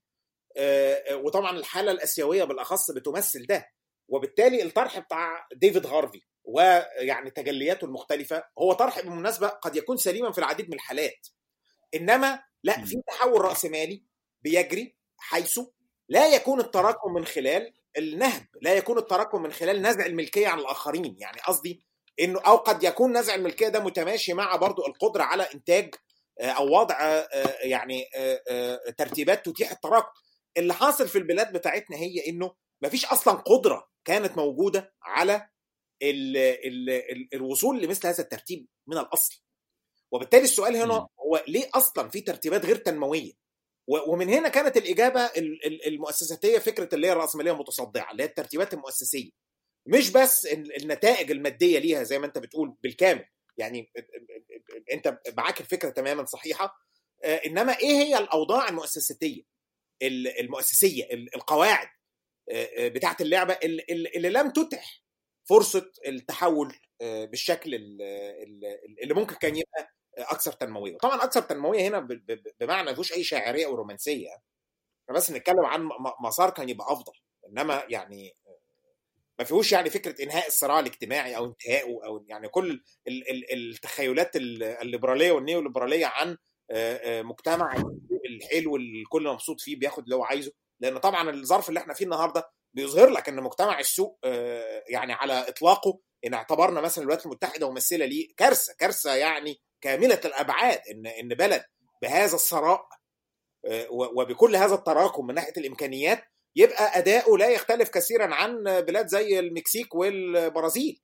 وطبعا الحاله الاسيويه بالاخص بتمثل ده وبالتالي الطرح بتاع ديفيد هارفي ويعني تجلياته المختلفه هو طرح بالمناسبه قد يكون سليما في العديد من الحالات انما لا في تحول راسمالي بيجري حيث لا يكون التراكم من خلال النهب لا يكون التراكم من خلال نزع الملكيه عن الاخرين يعني قصدي انه او قد يكون نزع الملكيه ده متماشي مع برضو القدره على انتاج او وضع يعني ترتيبات تتيح التراكم اللي حاصل في البلاد بتاعتنا هي انه مفيش اصلا قدره كانت موجوده على ال ال ال الوصول لمثل هذا الترتيب من الاصل وبالتالي السؤال هنا هو ليه اصلا في ترتيبات غير تنمويه ومن هنا كانت الاجابه المؤسساتيه فكره اللي هي الراسماليه المتصدعه اللي هي الترتيبات المؤسسيه مش بس النتائج الماديه ليها زي ما انت بتقول بالكامل يعني انت معاك الفكره تماما صحيحه انما ايه هي الاوضاع المؤسساتيه المؤسسيه القواعد بتاعت اللعبه اللي, اللي لم تتح فرصه التحول بالشكل اللي ممكن كان يبقى اكثر تنمويه طبعا اكثر تنمويه هنا بمعنى ما فيهوش اي شاعريه او رومانسيه احنا بس نتكلم عن مسار كان يبقى افضل انما يعني ما فيهوش يعني فكره انهاء الصراع الاجتماعي او انتهائه او يعني كل التخيلات الليبراليه والنيو ليبراليه عن مجتمع الحلو اللي الكل مبسوط فيه بياخد اللي هو عايزه لان طبعا الظرف اللي احنا فيه النهارده بيظهر لك ان مجتمع السوق يعني على اطلاقه ان اعتبرنا مثلا الولايات المتحده ممثله ليه كارثه كارثه يعني كامله الابعاد ان ان بلد بهذا الثراء وبكل هذا التراكم من ناحيه الامكانيات يبقى اداؤه لا يختلف كثيرا عن بلاد زي المكسيك والبرازيل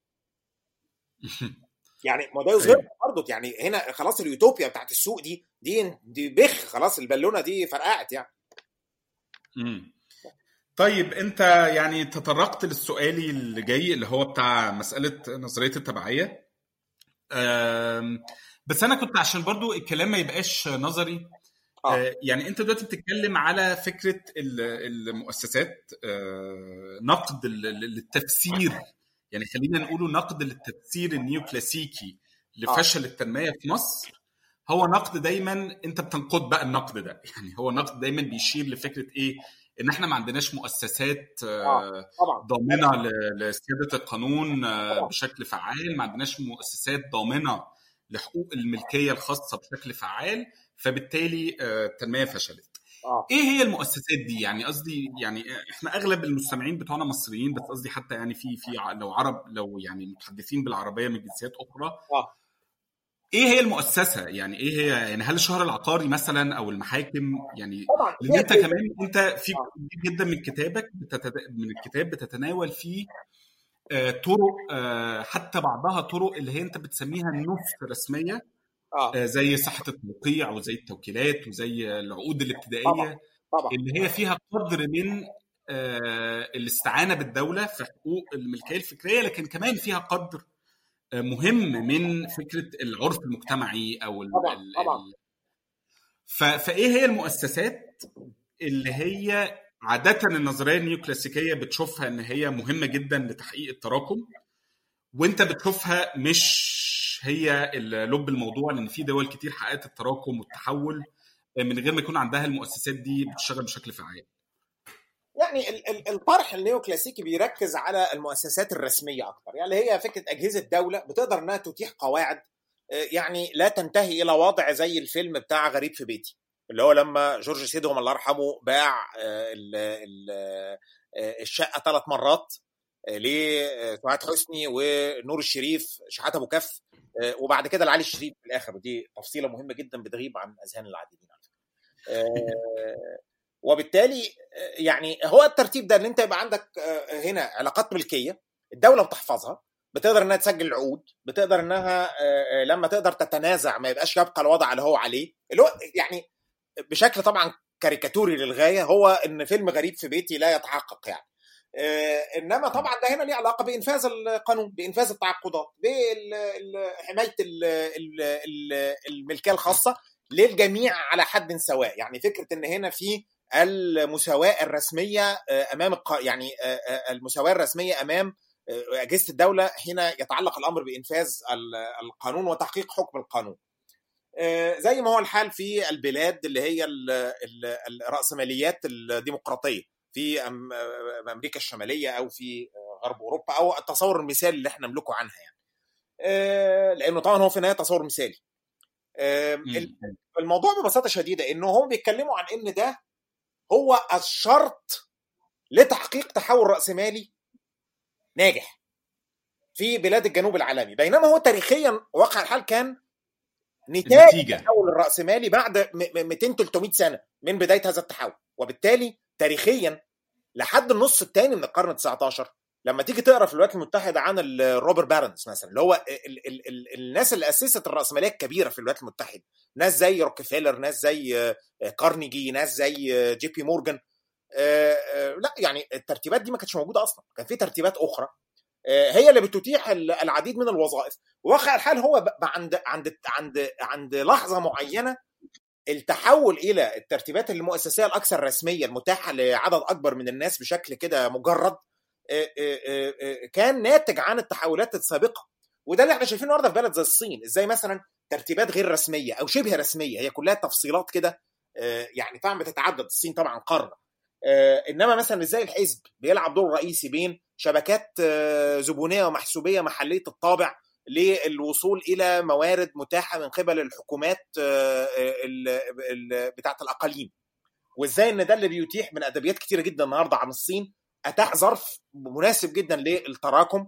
يعني ما ده يظهر برضه يعني هنا خلاص اليوتوبيا بتاعت السوق دي دي دي بخ خلاص البالونه دي فرقعت يعني امم طيب انت يعني تطرقت للسؤال اللي جاي اللي هو بتاع مساله نظريه التبعيه بس انا كنت عشان برضو الكلام ما يبقاش نظري آه. يعني انت دلوقتي بتتكلم على فكره المؤسسات نقد للتفسير يعني خلينا نقوله نقد للتفسير النيو كلاسيكي لفشل التنميه في مصر هو نقد دايما انت بتنقد بقى النقد ده يعني هو نقد دايما بيشير لفكره ايه ان احنا ما عندناش مؤسسات آه. ضامنه لسياده القانون بشكل فعال ما عندناش مؤسسات ضامنه لحقوق الملكيه الخاصه بشكل فعال فبالتالي التنميه فشلت آه. ايه هي المؤسسات دي يعني قصدي يعني احنا اغلب المستمعين بتوعنا مصريين بس قصدي حتى يعني في في لو عرب لو يعني متحدثين بالعربيه من جنسيات اخرى آه. ايه هي المؤسسه يعني ايه هي يعني هل الشهر العقاري مثلا او المحاكم يعني طبعا لان انت كمان انت في كتير جدا من كتابك بتتد... من الكتاب بتتناول فيه آه طرق آه حتى بعضها طرق اللي هي انت بتسميها النص رسميه آه. آه زي صحه التوقيع وزي التوكيلات وزي العقود الابتدائيه طبعا. طبعا. اللي هي فيها قدر من آه الاستعانه بالدوله في حقوق الملكيه الفكريه لكن كمان فيها قدر مهم من فكره العرف المجتمعي او ال طبعا ال طبعا ف... فايه هي المؤسسات اللي هي عاده النظريه النيوكلاسيكيه بتشوفها ان هي مهمه جدا لتحقيق التراكم وانت بتشوفها مش هي لب الموضوع لان في دول كتير حققت التراكم والتحول من غير ما يكون عندها المؤسسات دي بتشتغل بشكل فعال يعني الطرح النيوكلاسيكي بيركز على المؤسسات الرسميه اكتر يعني هي فكره اجهزه دوله بتقدر انها تتيح قواعد يعني لا تنتهي الى وضع زي الفيلم بتاع غريب في بيتي اللي هو لما جورج سيدهم الله يرحمه باع الشقه ثلاث مرات لسعاد حسني ونور الشريف شحات ابو كف وبعد كده لعلي الشريف في الاخر ودي تفصيله مهمه جدا بتغيب عن اذهان العاديين على فكره وبالتالي يعني هو الترتيب ده ان انت يبقى عندك هنا علاقات ملكيه الدوله بتحفظها بتقدر انها تسجل العقود بتقدر انها لما تقدر تتنازع ما يبقاش يبقى الوضع اللي هو عليه اللي هو يعني بشكل طبعا كاريكاتوري للغايه هو ان فيلم غريب في بيتي لا يتحقق يعني انما طبعا ده هنا ليه علاقه بانفاذ القانون بانفاذ التعاقدات بحمايه الملكيه الخاصه للجميع على حد سواء يعني فكره ان هنا في المساواه الرسميه امام الق... يعني المساواه الرسميه امام اجهزه الدوله حين يتعلق الامر بانفاذ القانون وتحقيق حكم القانون. زي ما هو الحال في البلاد اللي هي الراسماليات الديمقراطيه في امريكا الشماليه او في غرب اوروبا او التصور المثالي اللي احنا نملكه عنها يعني. لانه طبعا هو في النهايه تصور مثالي. الموضوع ببساطه شديده انه هم بيتكلموا عن ان ده هو الشرط لتحقيق تحول راسمالي ناجح في بلاد الجنوب العالمي بينما هو تاريخيا واقع الحال كان نتاج التحول الراسمالي بعد 200 300 سنه من بدايه هذا التحول وبالتالي تاريخيا لحد النص الثاني من القرن ال19 لما تيجي تقرا في الولايات المتحده عن روبرت بارنز مثلا اللي هو ال ال ال الناس اللي اسست الراسماليه الكبيره في الولايات المتحده ناس زي روكفيلر ناس زي كارنيجي ناس زي جي بي مورجان لا يعني الترتيبات دي ما كانتش موجوده اصلا كان في ترتيبات اخرى هي اللي بتتيح العديد من الوظائف واقع الحال هو عند عند عند عند لحظه معينه التحول الى الترتيبات المؤسسيه الاكثر رسميه المتاحه لعدد اكبر من الناس بشكل كده مجرد كان ناتج عن التحولات السابقه وده اللي احنا شايفينه النهارده في بلد زي الصين ازاي مثلا ترتيبات غير رسميه او شبه رسميه هي كلها تفصيلات كده يعني طبعا بتتعدد الصين طبعا قاره انما مثلا ازاي الحزب بيلعب دور رئيسي بين شبكات زبونيه ومحسوبيه محليه الطابع للوصول الى موارد متاحه من قبل الحكومات بتاعه الاقاليم وازاي ان ده اللي بيتيح من ادبيات كتيره جدا النهارده عن الصين اتاح ظرف مناسب جدا للتراكم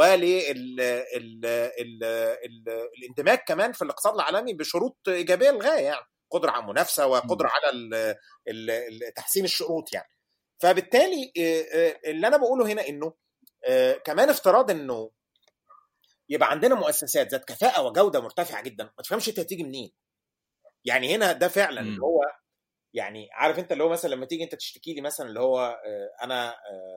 وللاندماج كمان في الاقتصاد العالمي بشروط ايجابيه للغايه يعني قدره على المنافسه وقدره على تحسين الشروط يعني فبالتالي اللي انا بقوله هنا انه كمان افتراض انه يبقى عندنا مؤسسات ذات كفاءه وجوده مرتفعه جدا ما تفهمش انت هتيجي منين يعني هنا ده فعلا اللي هو يعني عارف انت اللي هو مثلا لما تيجي انت تشتكي لي مثلا اللي هو انا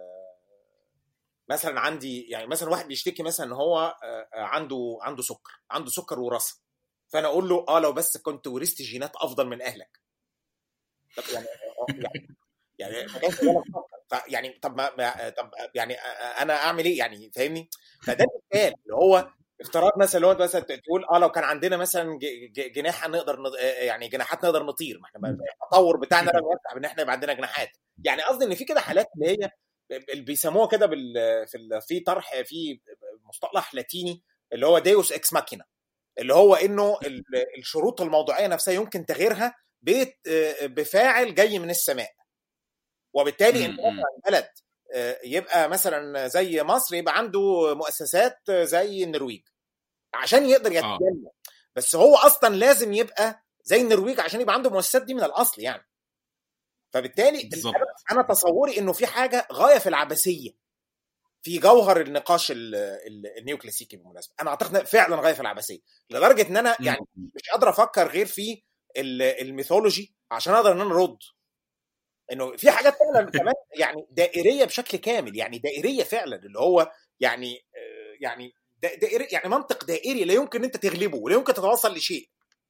مثلا عندي يعني مثلا واحد بيشتكي مثلا ان هو عنده عنده سكر عنده سكر وراثه فانا اقول له اه لو بس كنت ورثت جينات افضل من اهلك طب يعني يعني يعني طب ما طب يعني انا اعمل ايه يعني فاهمني فده المثال اللي هو افتراض مثلا لو انت مثلا تقول اه لو كان عندنا مثلا جناح نقدر يعني جناحات نقدر نطير ما احنا التطور بتاعنا بيوسع بان احنا يبقى عندنا جناحات يعني قصدي ان في كده حالات اللي هي اللي بيسموها كده بال في في طرح في مصطلح لاتيني اللي هو ديوس اكس ماكينا اللي هو انه الشروط الموضوعيه نفسها يمكن تغييرها بفاعل جاي من السماء وبالتالي انت بلد يبقى مثلا زي مصر يبقى عنده مؤسسات زي النرويج عشان يقدر يتجلى بس هو اصلا لازم يبقى زي النرويج عشان يبقى عنده مؤسسات دي من الاصل يعني فبالتالي بالزبط. انا تصوري انه في حاجه غايه في العبثيه في جوهر النقاش النيوكلاسيكي بالمناسبه انا اعتقد فعلا غايه في العبثيه لدرجه ان انا يعني مش قادر افكر غير في الميثولوجي عشان اقدر ان انا ارد انه في حاجات فعلا كمان يعني دائريه بشكل كامل يعني دائريه فعلا اللي هو يعني يعني دائري يعني منطق دائري لا يمكن انت تغلبه ولا يمكن تتوصل لشيء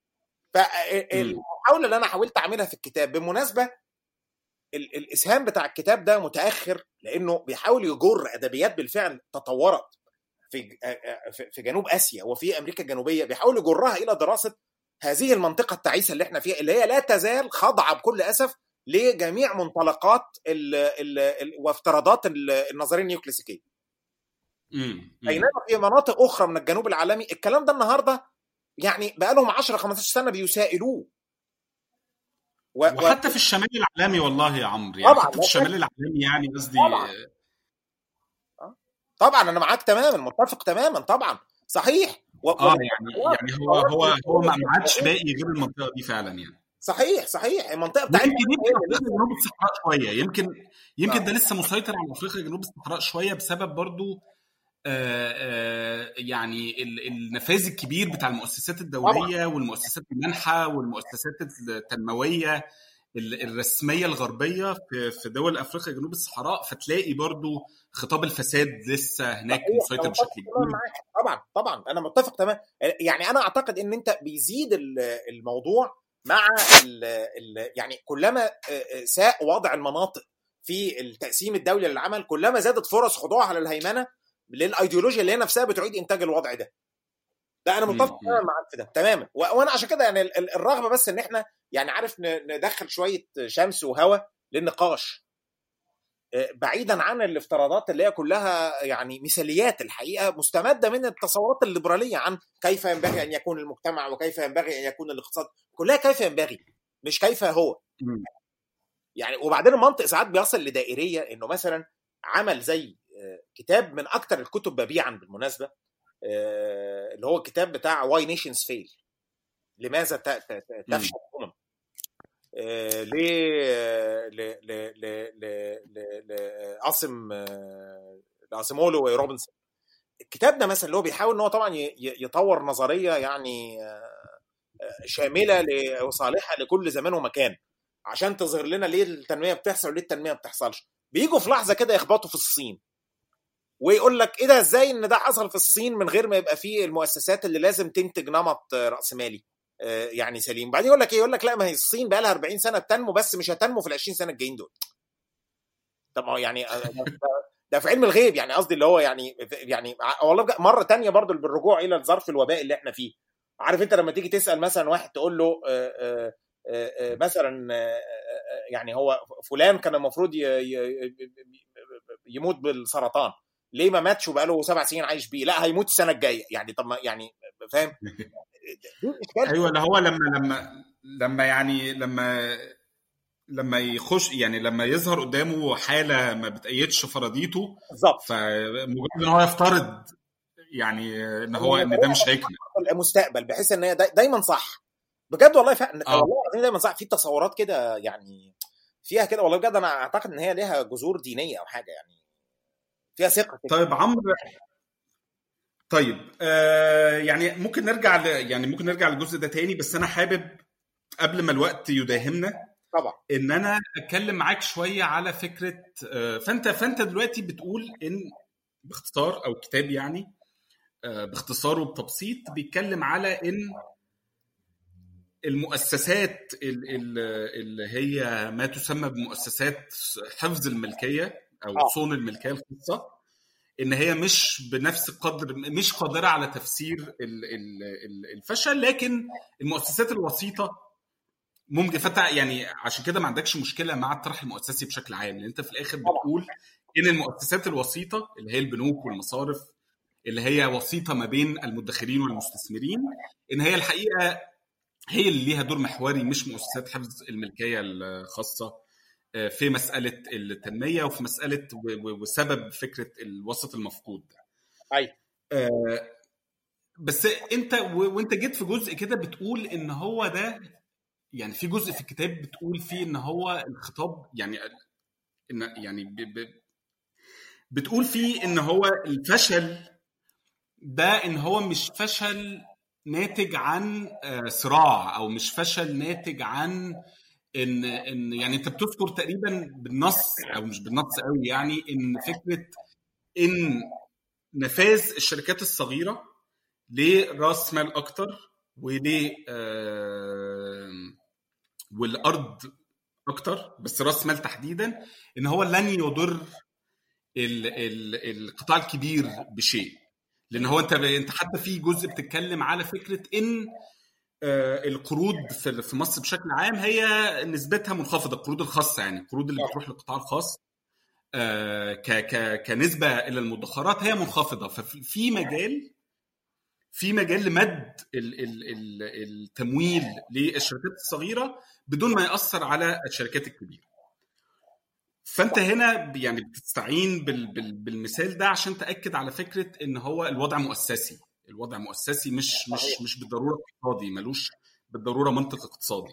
فالمحاوله اللي انا حاولت اعملها في الكتاب بالمناسبه الاسهام بتاع الكتاب ده متاخر لانه بيحاول يجر ادبيات بالفعل تطورت في في جنوب اسيا وفي امريكا الجنوبيه بيحاول يجرها الى دراسه هذه المنطقه التعيسه اللي احنا فيها اللي هي لا تزال خاضعه بكل اسف لجميع منطلقات ال ال ال وافتراضات النظريه النيوكلاسيكيه. بينما في مناطق اخرى من الجنوب العالمي الكلام ده النهارده يعني بقى لهم 10 15 سنه بيسائلوه و... وحتى في الشمال العالمي والله يا عمرو يعني حتى في الشمال العالمي يعني قصدي طبعا. طبعا انا معاك تماما متفق تماما طبعا صحيح و... اه يعني يعني هو هو هو ما عادش باقي غير المنطقه دي فعلا يعني صحيح صحيح المنطقه بتاعتنا يمكن يمكن جنوب الصحراء شويه يمكن يمكن ده لسه مسيطر على افريقيا جنوب الصحراء شويه بسبب برضو يعني النفاذ الكبير بتاع المؤسسات الدوليه والمؤسسات المنحه والمؤسسات التنمويه الرسميه الغربيه في في دول افريقيا جنوب الصحراء فتلاقي برضو خطاب الفساد لسه هناك مسيطر بشكل كبير طبعا طبعا انا متفق تمام يعني انا اعتقد ان انت بيزيد الموضوع مع ال ال يعني كلما ساء وضع المناطق في التقسيم الدولي للعمل كلما زادت فرص خضوعها للهيمنه للايديولوجيا اللي هي نفسها بتعيد انتاج الوضع ده لا انا متفق تماما معاك في ده تماما وانا عشان كده يعني الرغبه بس ان احنا يعني عارف ندخل شويه شمس وهواء للنقاش بعيدا عن الافتراضات اللي هي كلها يعني مثاليات الحقيقه مستمده من التصورات الليبراليه عن كيف ينبغي ان يكون المجتمع وكيف ينبغي ان يكون الاقتصاد كلها كيف ينبغي مش كيف هو يعني وبعدين المنطق ساعات بيصل لدائريه انه مثلا عمل زي كتاب من اكثر الكتب مبيعا بالمناسبه اللي هو الكتاب بتاع واي نيشنز فيل لماذا تفشل الامم لعاصم لعاصمولو وروبنسون الكتاب ده مثلا اللي هو بيحاول ان هو طبعا يطور نظريه يعني شامله وصالحه لكل زمان ومكان عشان تظهر لنا ليه التنميه بتحصل وليه التنميه ما بتحصلش بيجوا في لحظه كده يخبطوا في الصين ويقول لك ايه ده ازاي ان ده حصل في الصين من غير ما يبقى فيه المؤسسات اللي لازم تنتج نمط راسمالي يعني سليم بعدين يقول لك ايه يقول لك لا ما هي الصين بقى لها 40 سنه بتنمو بس مش هتنمو في ال 20 سنه الجايين دول طب يعني ده في علم الغيب يعني قصدي اللي هو يعني يعني والله مره تانية برضو بالرجوع الى الظرف الوباء اللي احنا فيه عارف انت لما تيجي تسال مثلا واحد تقول له مثلا يعني هو فلان كان المفروض يموت بالسرطان ليه ما ماتش وبقاله سبع سنين عايش بيه لا هيموت السنه الجايه يعني طب ما يعني فاهم ايوه اللي هو لما لما لما يعني لما لما يخش يعني لما يظهر قدامه حاله ما بتأيدش فرضيته بالظبط فمجرد ان هو يفترض يعني ان هو ان ده مش هيكمل المستقبل بحيث ان هي دايما صح بجد والله فعلا آه. والله العظيم دايما صح في تصورات كده يعني فيها كده والله بجد انا اعتقد ان هي ليها جذور دينيه او حاجه يعني فيها ثقه كده طيب عمرو طيب آه يعني ممكن نرجع ل... يعني ممكن نرجع للجزء ده تاني بس انا حابب قبل ما الوقت يداهمنا طبعا ان انا اتكلم معاك شويه على فكره آه فانت فانت دلوقتي بتقول ان باختصار او كتاب يعني آه باختصار وبتبسيط بيتكلم على ان المؤسسات اللي هي ما تسمى بمؤسسات حفظ الملكيه او صون الملكيه الخاصه ان هي مش بنفس القدر مش قادره على تفسير الفشل لكن المؤسسات الوسيطه ممكن فانت يعني عشان كده ما عندكش مشكله مع الطرح المؤسسي بشكل عام لان انت في الاخر بتقول ان المؤسسات الوسيطه اللي هي البنوك والمصارف اللي هي وسيطه ما بين المدخرين والمستثمرين ان هي الحقيقه هي اللي ليها دور محوري مش مؤسسات حفظ الملكيه الخاصه في مساله التنميه وفي مساله وسبب فكره الوسط المفقود اي بس انت وانت جيت في جزء كده بتقول ان هو ده يعني في جزء في الكتاب بتقول فيه ان هو الخطاب يعني ان يعني ب ب بتقول فيه ان هو الفشل ده ان هو مش فشل ناتج عن صراع او مش فشل ناتج عن ان ان يعني انت بتذكر تقريبا بالنص او مش بالنص قوي يعني ان فكره ان نفاذ الشركات الصغيره لراس مال اكتر ول آه والارض اكتر بس راس مال تحديدا ان هو لن يضر ال ال القطاع الكبير بشيء لان هو انت انت حتى في جزء بتتكلم على فكره ان القروض في مصر بشكل عام هي نسبتها منخفضه القروض الخاصه يعني القروض اللي بتروح للقطاع الخاص كنسبه الى المدخرات هي منخفضه ففي مجال في مجال لمد التمويل للشركات الصغيره بدون ما ياثر على الشركات الكبيره فانت هنا يعني بتستعين بالمثال ده عشان تاكد على فكره ان هو الوضع مؤسسي الوضع مؤسسي مش مش مش بالضروره اقتصادي ملوش بالضروره منطق اقتصادي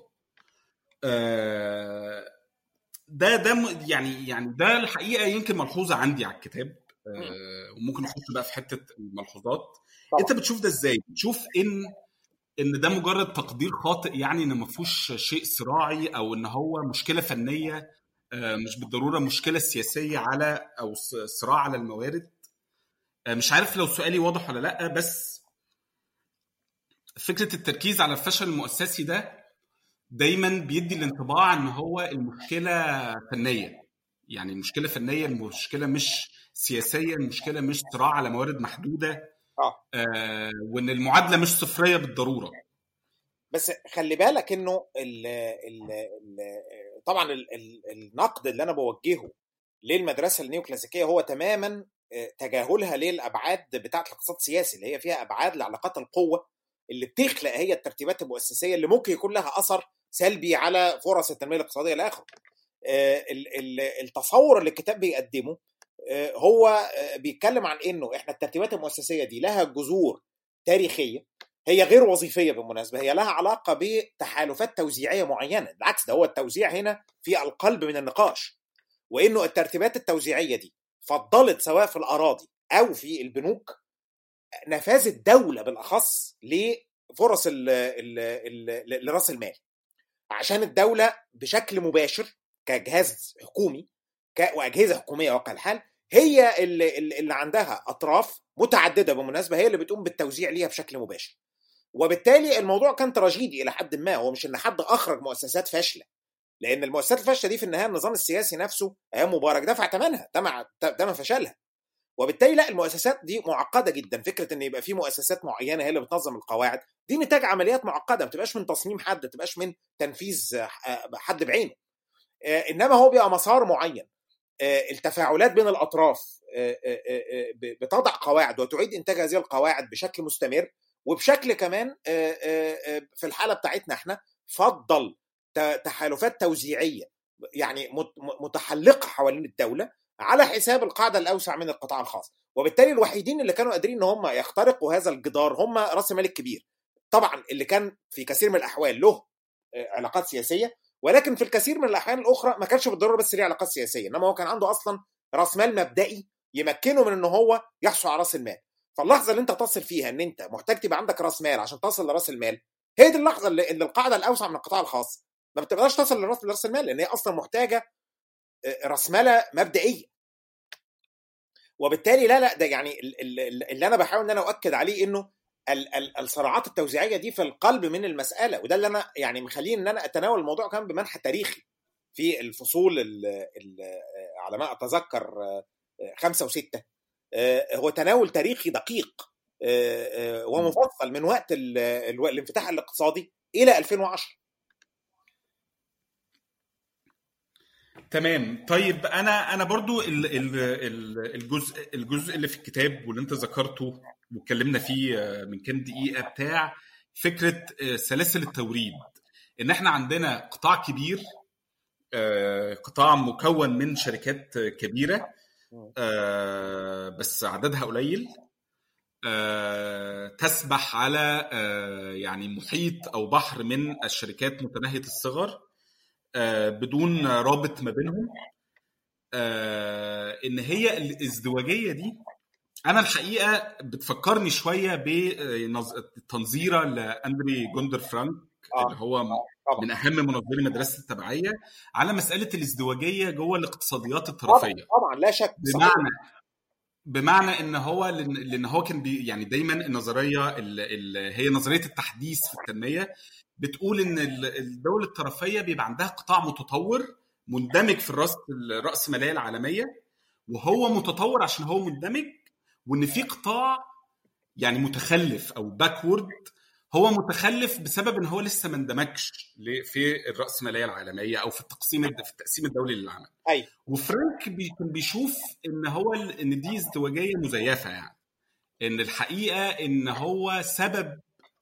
ده ده يعني يعني ده الحقيقه يمكن ملحوظه عندي على الكتاب وممكن نخش بقى في حته الملحوظات طبعا. انت بتشوف ده ازاي بتشوف ان ان ده مجرد تقدير خاطئ يعني ان ما فيهوش شيء صراعي او ان هو مشكله فنيه مش بالضروره مشكله سياسيه على او صراع على الموارد مش عارف لو سؤالي واضح ولا لا بس فكره التركيز على الفشل المؤسسي ده دايما بيدي الانطباع ان هو المشكله فنيه يعني المشكله فنيه المشكله مش سياسيه المشكله مش صراع على موارد محدوده اه, آه وان المعادله مش صفريه بالضروره بس خلي بالك انه ال ال ال طبعا ال ال النقد اللي انا بوجهه للمدرسه النيوكلاسيكيه هو تماما تجاهلها للابعاد بتاعه الاقتصاد السياسي اللي هي فيها ابعاد لعلاقات القوه اللي بتخلق هي الترتيبات المؤسسيه اللي ممكن يكون لها اثر سلبي على فرص التنميه الاقتصاديه لاخره. التصور اللي الكتاب بيقدمه هو بيتكلم عن انه احنا الترتيبات المؤسسيه دي لها جذور تاريخيه هي غير وظيفيه بالمناسبه هي لها علاقه بتحالفات توزيعيه معينه بالعكس ده هو التوزيع هنا في القلب من النقاش وانه الترتيبات التوزيعيه دي فضلت سواء في الاراضي او في البنوك نفاذ الدوله بالاخص لفرص لراس المال عشان الدوله بشكل مباشر كجهاز حكومي واجهزه حكوميه واقع الحال هي اللي, اللي عندها اطراف متعدده بالمناسبه هي اللي بتقوم بالتوزيع ليها بشكل مباشر وبالتالي الموضوع كان تراجيدي الى حد ما هو مش ان حد اخرج مؤسسات فاشله لان المؤسسات الفاشله دي في النهايه النظام السياسي نفسه ايام مبارك دفع ثمنها ثمن فشلها وبالتالي لا المؤسسات دي معقده جدا فكره ان يبقى في مؤسسات معينه هي اللي بتنظم القواعد دي نتاج عمليات معقده ما بتبقاش من تصميم حد ما بتبقاش من تنفيذ حد بعينه انما هو بيبقى مسار معين التفاعلات بين الاطراف بتضع قواعد وتعيد انتاج هذه القواعد بشكل مستمر وبشكل كمان في الحاله بتاعتنا احنا فضل تحالفات توزيعيه يعني متحلقه حوالين الدوله على حساب القاعده الاوسع من القطاع الخاص وبالتالي الوحيدين اللي كانوا قادرين ان هم يخترقوا هذا الجدار هم راس المال الكبير طبعا اللي كان في كثير من الاحوال له علاقات سياسيه ولكن في الكثير من الاحيان الاخرى ما كانش بالضروره بس ليه علاقات سياسيه انما هو كان عنده اصلا راس مال مبدئي يمكنه من ان هو يحصل على راس المال فاللحظه اللي انت تصل فيها ان انت محتاج تبقى عندك راس مال عشان تصل لراس المال هي دي اللحظه اللي, اللي القاعده الاوسع من القطاع الخاص ما بتقدرش تصل لراس لراس المال لان هي اصلا محتاجه راسماله مبدئيه وبالتالي لا لا ده يعني اللي انا بحاول ان انا اؤكد عليه انه الصراعات التوزيعيه دي في القلب من المساله وده اللي انا يعني مخليني ان انا اتناول الموضوع كمان بمنحى تاريخي في الفصول ال ال على ما اتذكر خمسه وسته هو تناول تاريخي دقيق ومفصل من وقت الانفتاح الاقتصادي الى 2010 تمام طيب انا انا برضو الجزء الجزء اللي في الكتاب واللي انت ذكرته واتكلمنا فيه من كام دقيقه بتاع فكره سلاسل التوريد ان احنا عندنا قطاع كبير قطاع مكون من شركات كبيره بس عددها قليل تسبح على يعني محيط او بحر من الشركات متناهيه الصغر بدون رابط ما بينهم ان هي الازدواجيه دي انا الحقيقه بتفكرني شويه بتنظيره لاندري جوندر فرانك آه. اللي هو من اهم منظري مدرسه التبعيه على مساله الازدواجيه جوه الاقتصاديات الطرفيه طبعا لا شك بمعنى بمعنى ان هو لان هو كان بي يعني دايما النظريه اللي هي نظريه التحديث في التنميه بتقول ان الدول الطرفيه بيبقى عندها قطاع متطور مندمج في الراس الراسماليه العالميه وهو متطور عشان هو مندمج وان في قطاع يعني متخلف او باكورد هو متخلف بسبب ان هو لسه ما اندمجش في الراسماليه العالميه او في التقسيم في التقسيم الدولي للعمل ايوه وفرانك كان بيشوف ان هو ان دي ازدواجيه مزيفه يعني ان الحقيقه ان هو سبب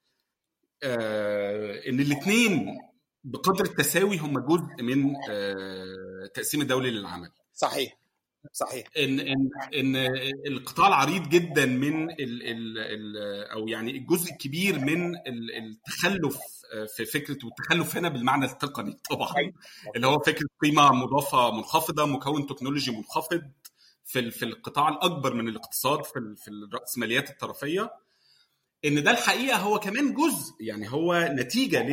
آه ان الاثنين بقدر التساوي هم جزء من آه التقسيم الدولي للعمل صحيح صحيح ان ان ان القطاع العريض جدا من ال ال ال او يعني الجزء الكبير من التخلف في فكره والتخلف هنا بالمعنى التقني طبعا اللي هو فكره قيمه مضافه منخفضه مكون تكنولوجي منخفض في في القطاع الاكبر من الاقتصاد في في الراسماليات الطرفيه ان ده الحقيقه هو كمان جزء يعني هو نتيجه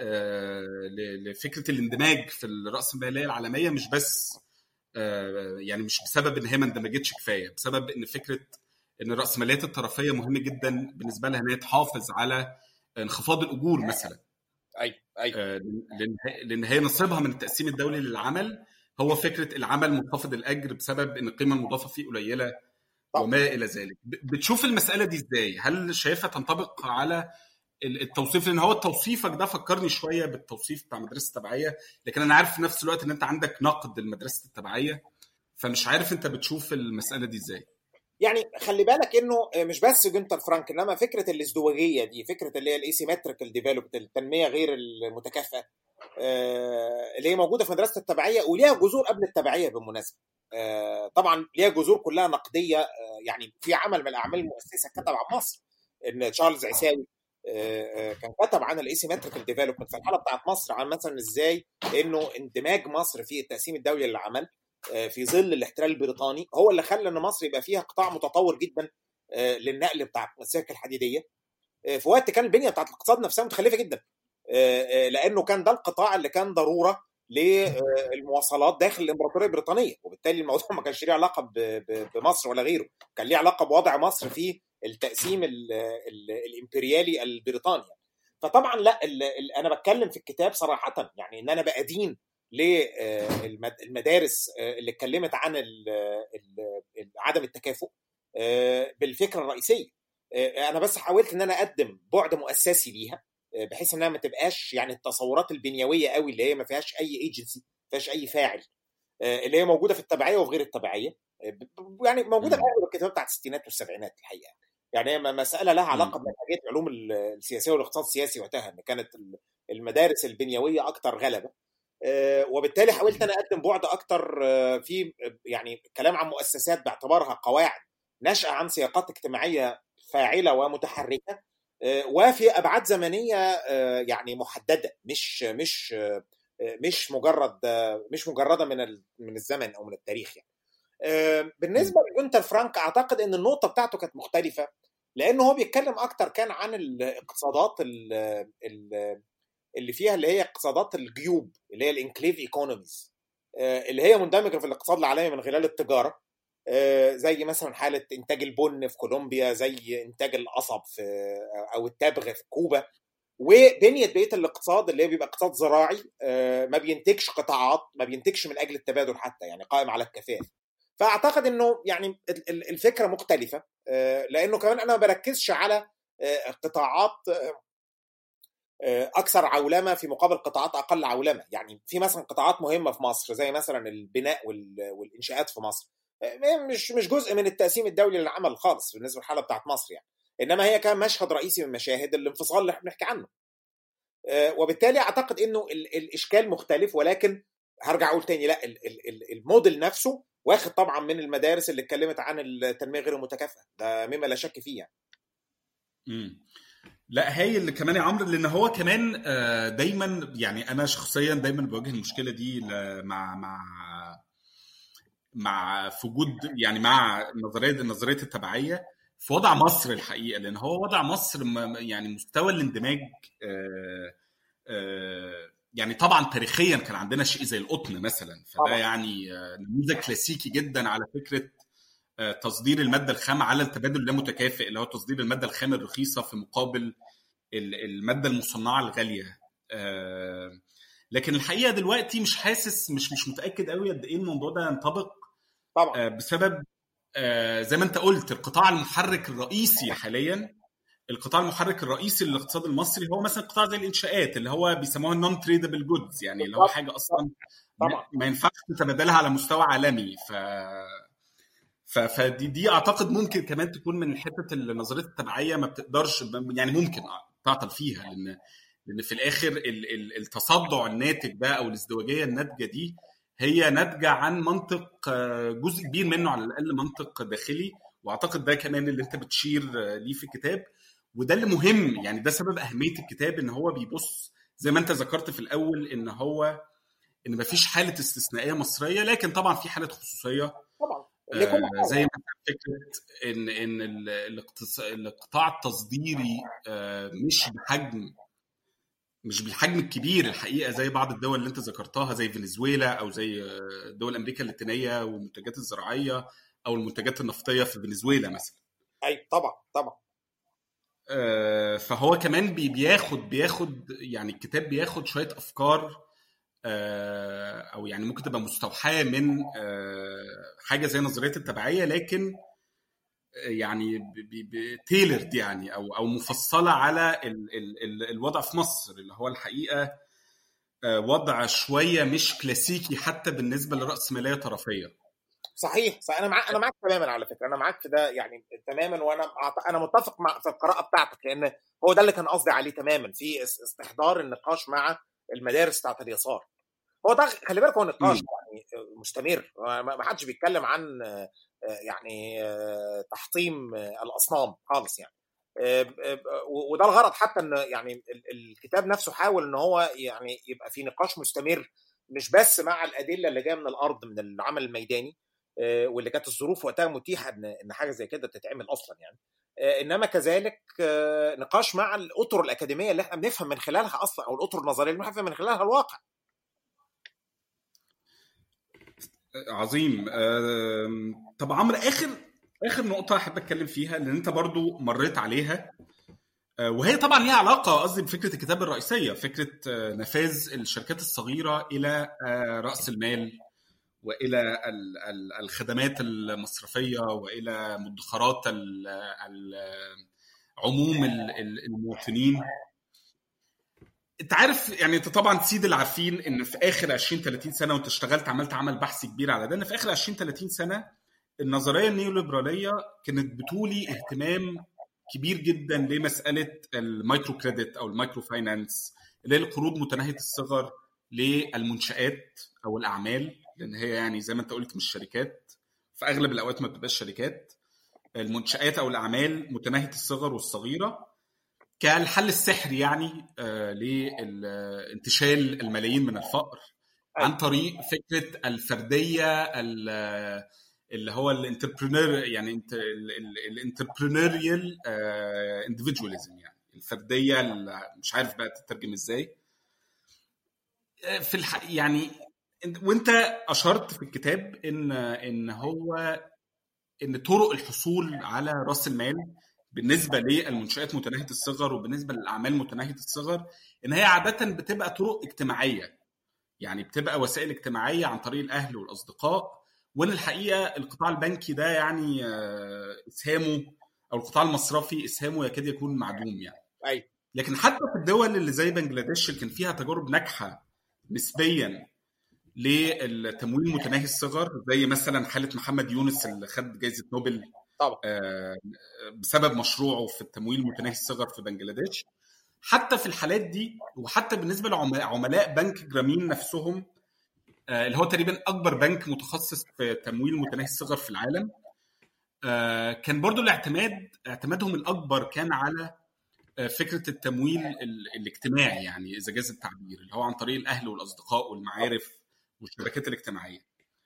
لفكره الاندماج في الراسماليه العالميه مش بس يعني مش بسبب ان هي ما اندمجتش كفايه بسبب ان فكره ان الراسماليات الطرفيه مهم جدا بالنسبه لها ان هي تحافظ على انخفاض الاجور مثلا ايوه ايوه لان هي نصيبها من التقسيم الدولي للعمل هو فكره العمل منخفض الاجر بسبب ان القيمه المضافه فيه قليله وما الى ذلك بتشوف المساله دي ازاي هل شايفها تنطبق على التوصيف لان هو توصيفك ده فكرني شويه بالتوصيف بتاع مدرسه التبعيه لكن انا عارف في نفس الوقت ان انت عندك نقد لمدرسه التبعيه فمش عارف انت بتشوف المساله دي ازاي يعني خلي بالك انه مش بس جونتر فرانك انما فكره الازدواجيه دي فكره اللي هي الايسيمتريكال ديفلوبمنت التنميه غير المتكافئه اللي هي موجوده في مدرسه التبعيه وليها جذور قبل التبعيه بالمناسبه طبعا ليها جذور كلها نقديه يعني في عمل من الاعمال المؤسسه كتب عن مصر ان تشارلز عيساوي كان كتب عن الايسيمتريكال ديفلوبمنت في الحاله بتاعت مصر عن مثلا ازاي انه اندماج مصر في التقسيم الدولي للعمل في ظل الاحتلال البريطاني هو اللي خلى ان مصر يبقى فيها قطاع متطور جدا للنقل بتاع السكك الحديديه في وقت كان البنيه بتاعت الاقتصاد نفسها متخلفه جدا لانه كان ده القطاع اللي كان ضروره للمواصلات داخل الامبراطوريه البريطانيه وبالتالي الموضوع ما كانش ليه علاقه بمصر ولا غيره كان ليه علاقه بوضع مصر في التقسيم ال ال الامبريالي البريطاني فطبعا لا ال ال انا بتكلم في الكتاب صراحه يعني ان انا بادين للمدارس اللي اتكلمت عن عدم التكافؤ بالفكره الرئيسيه انا بس حاولت ان انا اقدم بعد مؤسسي ليها بحيث انها ما تبقاش يعني التصورات البنيويه قوي اللي هي ما فيهاش اي ايجنسي ما فيهاش اي فاعل اللي هي موجوده في التبعيه وفي غير التبعيه يعني موجوده في اغلب الكتابات بتاعت الستينات والسبعينات الحقيقه يعني هي مساله لها علاقه بمنهجيه العلوم السياسيه والاقتصاد السياسي وقتها ان كانت المدارس البنيويه اكثر غلبه وبالتالي حاولت انا اقدم بعد اكثر في يعني كلام عن مؤسسات باعتبارها قواعد نشأ عن سياقات اجتماعيه فاعله ومتحركه وفي ابعاد زمنيه يعني محدده مش مش مش مجرد مش مجرده من من الزمن او من التاريخ يعني بالنسبه لجونتر فرانك اعتقد ان النقطه بتاعته كانت مختلفه لانه هو بيتكلم اكتر كان عن الاقتصادات اللي فيها اللي هي اقتصادات الجيوب اللي هي الانكليف ايكونوميز اللي هي مندمجه في الاقتصاد العالمي من خلال التجاره زي مثلا حاله انتاج البن في كولومبيا زي انتاج القصب في او التبغ في كوبا وبنيه بقيه الاقتصاد اللي بيبقى اقتصاد زراعي ما بينتجش قطاعات ما بينتجش من اجل التبادل حتى يعني قائم على الكفاف فاعتقد انه يعني الفكره مختلفه لانه كمان انا ما بركزش على قطاعات اكثر عولمه في مقابل قطاعات اقل عولمه يعني في مثلا قطاعات مهمه في مصر زي مثلا البناء والانشاءات في مصر مش مش جزء من التقسيم الدولي للعمل خالص بالنسبه للحاله بتاعت مصر يعني انما هي كان مشهد رئيسي من مشاهد الانفصال اللي احنا بنحكي عنه وبالتالي اعتقد انه الاشكال مختلف ولكن هرجع اقول تاني لا الموديل نفسه واخد طبعا من المدارس اللي اتكلمت عن التنميه غير المتكافئه ده مما لا شك فيه يعني. امم لا هايل كمان يا عمرو لان هو كمان دايما يعني انا شخصيا دايما بواجه المشكله دي مع مع مع في وجود يعني مع نظريه نظريه التبعيه في وضع مصر الحقيقه لان هو وضع مصر يعني مستوى الاندماج يعني طبعا تاريخيا كان عندنا شيء زي القطن مثلا فده يعني نموذج كلاسيكي جدا على فكره تصدير الماده الخام على التبادل اللامتكافئ اللي هو تصدير الماده الخام الرخيصه في مقابل الماده المصنعه الغاليه لكن الحقيقه دلوقتي مش حاسس مش مش متاكد قوي قد ايه الموضوع ده ينطبق طبعا بسبب زي ما انت قلت القطاع المحرك الرئيسي حاليا القطاع المحرك الرئيسي للاقتصاد المصري هو مثلا قطاع زي الانشاءات اللي هو بيسموها النون تريدبل جودز يعني اللي هو حاجه اصلا طبعا. ما ينفعش تتبادلها على مستوى عالمي ف فدي دي اعتقد ممكن كمان تكون من حته نظريه التبعيه ما بتقدرش يعني ممكن تعطل فيها لان لان في الاخر التصدع الناتج ده او الازدواجيه الناتجه دي هي ناتجه عن منطق جزء كبير منه على الاقل منطق داخلي واعتقد ده كمان اللي انت بتشير ليه في الكتاب وده اللي مهم يعني ده سبب اهميه الكتاب ان هو بيبص زي ما انت ذكرت في الاول ان هو ان مفيش حاله استثنائيه مصريه لكن طبعا في حاله خصوصيه طبعا آه زي ما فكره ان ان القطاع التصديري آه مش بحجم مش بالحجم الكبير الحقيقه زي بعض الدول اللي انت ذكرتها زي فنزويلا او زي دول امريكا اللاتينيه والمنتجات الزراعيه او المنتجات النفطيه في فنزويلا مثلا اي طبعا طبعا آه فهو كمان بياخد بياخد يعني الكتاب بياخد شويه افكار آه او يعني ممكن تبقى مستوحاه من آه حاجه زي نظريه التبعيه لكن يعني تيلرد يعني او او مفصله على ال ال ال الوضع في مصر اللي هو الحقيقه وضع شويه مش كلاسيكي حتى بالنسبه لراسماليه طرفيه. صحيح صحيح انا معاك انا معاك تماما على فكره انا معاك في ده يعني تماما وانا انا متفق مع في القراءه بتاعتك لان هو ده اللي كان قصدي عليه تماما في استحضار النقاش مع المدارس بتاعت اليسار. هو ده خلي بالك هو نقاش يعني مستمر ما حدش بيتكلم عن يعني تحطيم الاصنام خالص يعني وده الغرض حتى ان يعني الكتاب نفسه حاول ان هو يعني يبقى في نقاش مستمر مش بس مع الادله اللي جايه من الارض من العمل الميداني واللي كانت الظروف وقتها متيحه ان ان حاجه زي كده تتعمل اصلا يعني انما كذلك نقاش مع الاطر الاكاديميه اللي احنا بنفهم من خلالها اصلا او الاطر النظريه اللي بنفهم من خلالها الواقع عظيم طب عمرو اخر اخر نقطه احب اتكلم فيها لان انت برضو مريت عليها وهي طبعا ليها علاقه قصدي بفكره الكتاب الرئيسيه فكره نفاذ الشركات الصغيره الى راس المال والى الخدمات المصرفيه والى مدخرات عموم المواطنين انت عارف يعني انت طبعا سيد اللي عارفين ان في اخر 20 30 سنه وانت اشتغلت عملت عمل بحث كبير على ده ان في اخر 20 30 سنه النظريه النيوليبراليه كانت بتولي اهتمام كبير جدا لمساله المايكرو كريدت او المايكرو فاينانس اللي هي القروض متناهيه الصغر للمنشات او الاعمال لان هي يعني زي ما انت قلت مش شركات في اغلب الاوقات ما بتبقاش شركات المنشات او الاعمال متناهيه الصغر والصغيره كالحل السحري يعني آه لانتشال الملايين من الفقر عن طريق فكره الفرديه اللي هو الانتربرينور يعني الانتربرينوريال اندفيدواليزم يعني الفرديه مش عارف بقى تترجم ازاي في الح... يعني وانت اشرت في الكتاب ان ان هو ان طرق الحصول على راس المال بالنسبه للمنشات متناهيه الصغر وبالنسبه للاعمال متناهيه الصغر ان هي عاده بتبقى طرق اجتماعيه يعني بتبقى وسائل اجتماعيه عن طريق الاهل والاصدقاء وان الحقيقه القطاع البنكي ده يعني اسهامه او القطاع المصرفي اسهامه يكاد يكون معدوم يعني اي لكن حتى في الدول اللي زي بنجلاديش اللي كان فيها تجارب ناجحه نسبيا للتمويل متناهي الصغر زي مثلا حاله محمد يونس اللي خد جائزه نوبل طبعا بسبب مشروعه في التمويل متناهي الصغر في بنجلاديش حتى في الحالات دي وحتى بالنسبه لعملاء بنك جرامين نفسهم اللي هو تقريبا اكبر بنك متخصص في تمويل متناهي الصغر في العالم كان برضو الاعتماد اعتمادهم الاكبر كان على فكره التمويل الاجتماعي يعني اذا جاز التعبير اللي هو عن طريق الاهل والاصدقاء والمعارف والشبكات الاجتماعيه.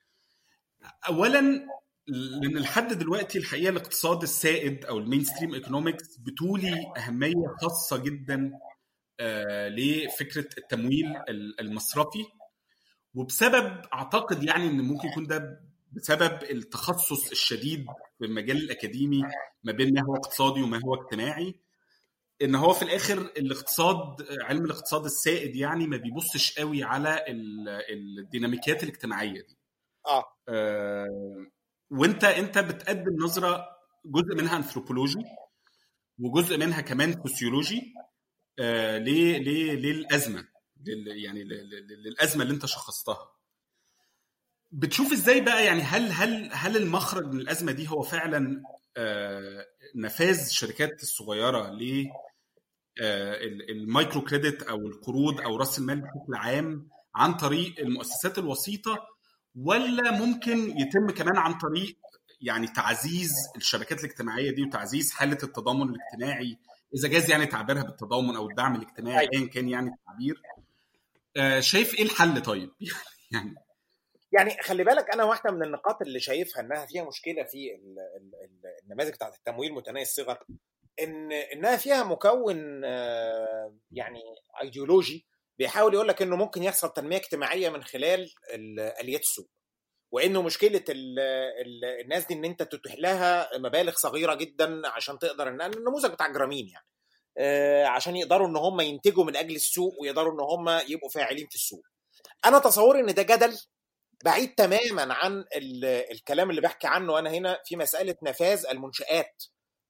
اولا لان لحد دلوقتي الحقيقه الاقتصاد السائد او المين ستريم ايكونومكس بتولي اهميه خاصه جدا لفكره التمويل المصرفي وبسبب اعتقد يعني ان ممكن يكون ده بسبب التخصص الشديد في المجال الاكاديمي ما بين ما هو اقتصادي وما هو اجتماعي ان هو في الاخر الاقتصاد علم الاقتصاد السائد يعني ما بيبصش قوي على الديناميكيات الاجتماعيه دي اه, آه وانت انت بتقدم نظره جزء منها انثروبولوجي وجزء منها كمان سوسيولوجي آه ليه ليه للازمه لل يعني للازمه اللي انت شخصتها بتشوف ازاي بقى يعني هل هل هل المخرج من الازمه دي هو فعلا آه نفاذ الشركات الصغيره ل المايكرو كريدت او القروض او راس المال بشكل عام عن طريق المؤسسات الوسيطه ولا ممكن يتم كمان عن طريق يعني تعزيز الشبكات الاجتماعيه دي وتعزيز حاله التضامن الاجتماعي اذا جاز يعني تعبيرها بالتضامن او الدعم الاجتماعي ايا كان يعني التعبير آه شايف ايه الحل طيب يعني يعني خلي بالك انا واحده من النقاط اللي شايفها انها فيها مشكله في ال ال ال النماذج بتاعت التمويل متناهي الصغر ان انها فيها مكون يعني ايديولوجي بيحاول يقول لك انه ممكن يحصل تنميه اجتماعيه من خلال اليات السوق وانه مشكله ال ال الناس دي ان انت تتيح لها مبالغ صغيره جدا عشان تقدر ان النموذج بتاع جرامين يعني عشان يقدروا ان هم ينتجوا من اجل السوق ويقدروا ان هم يبقوا فاعلين في السوق انا تصوري ان ده جدل بعيد تماما عن الكلام اللي بحكي عنه انا هنا في مساله نفاذ المنشات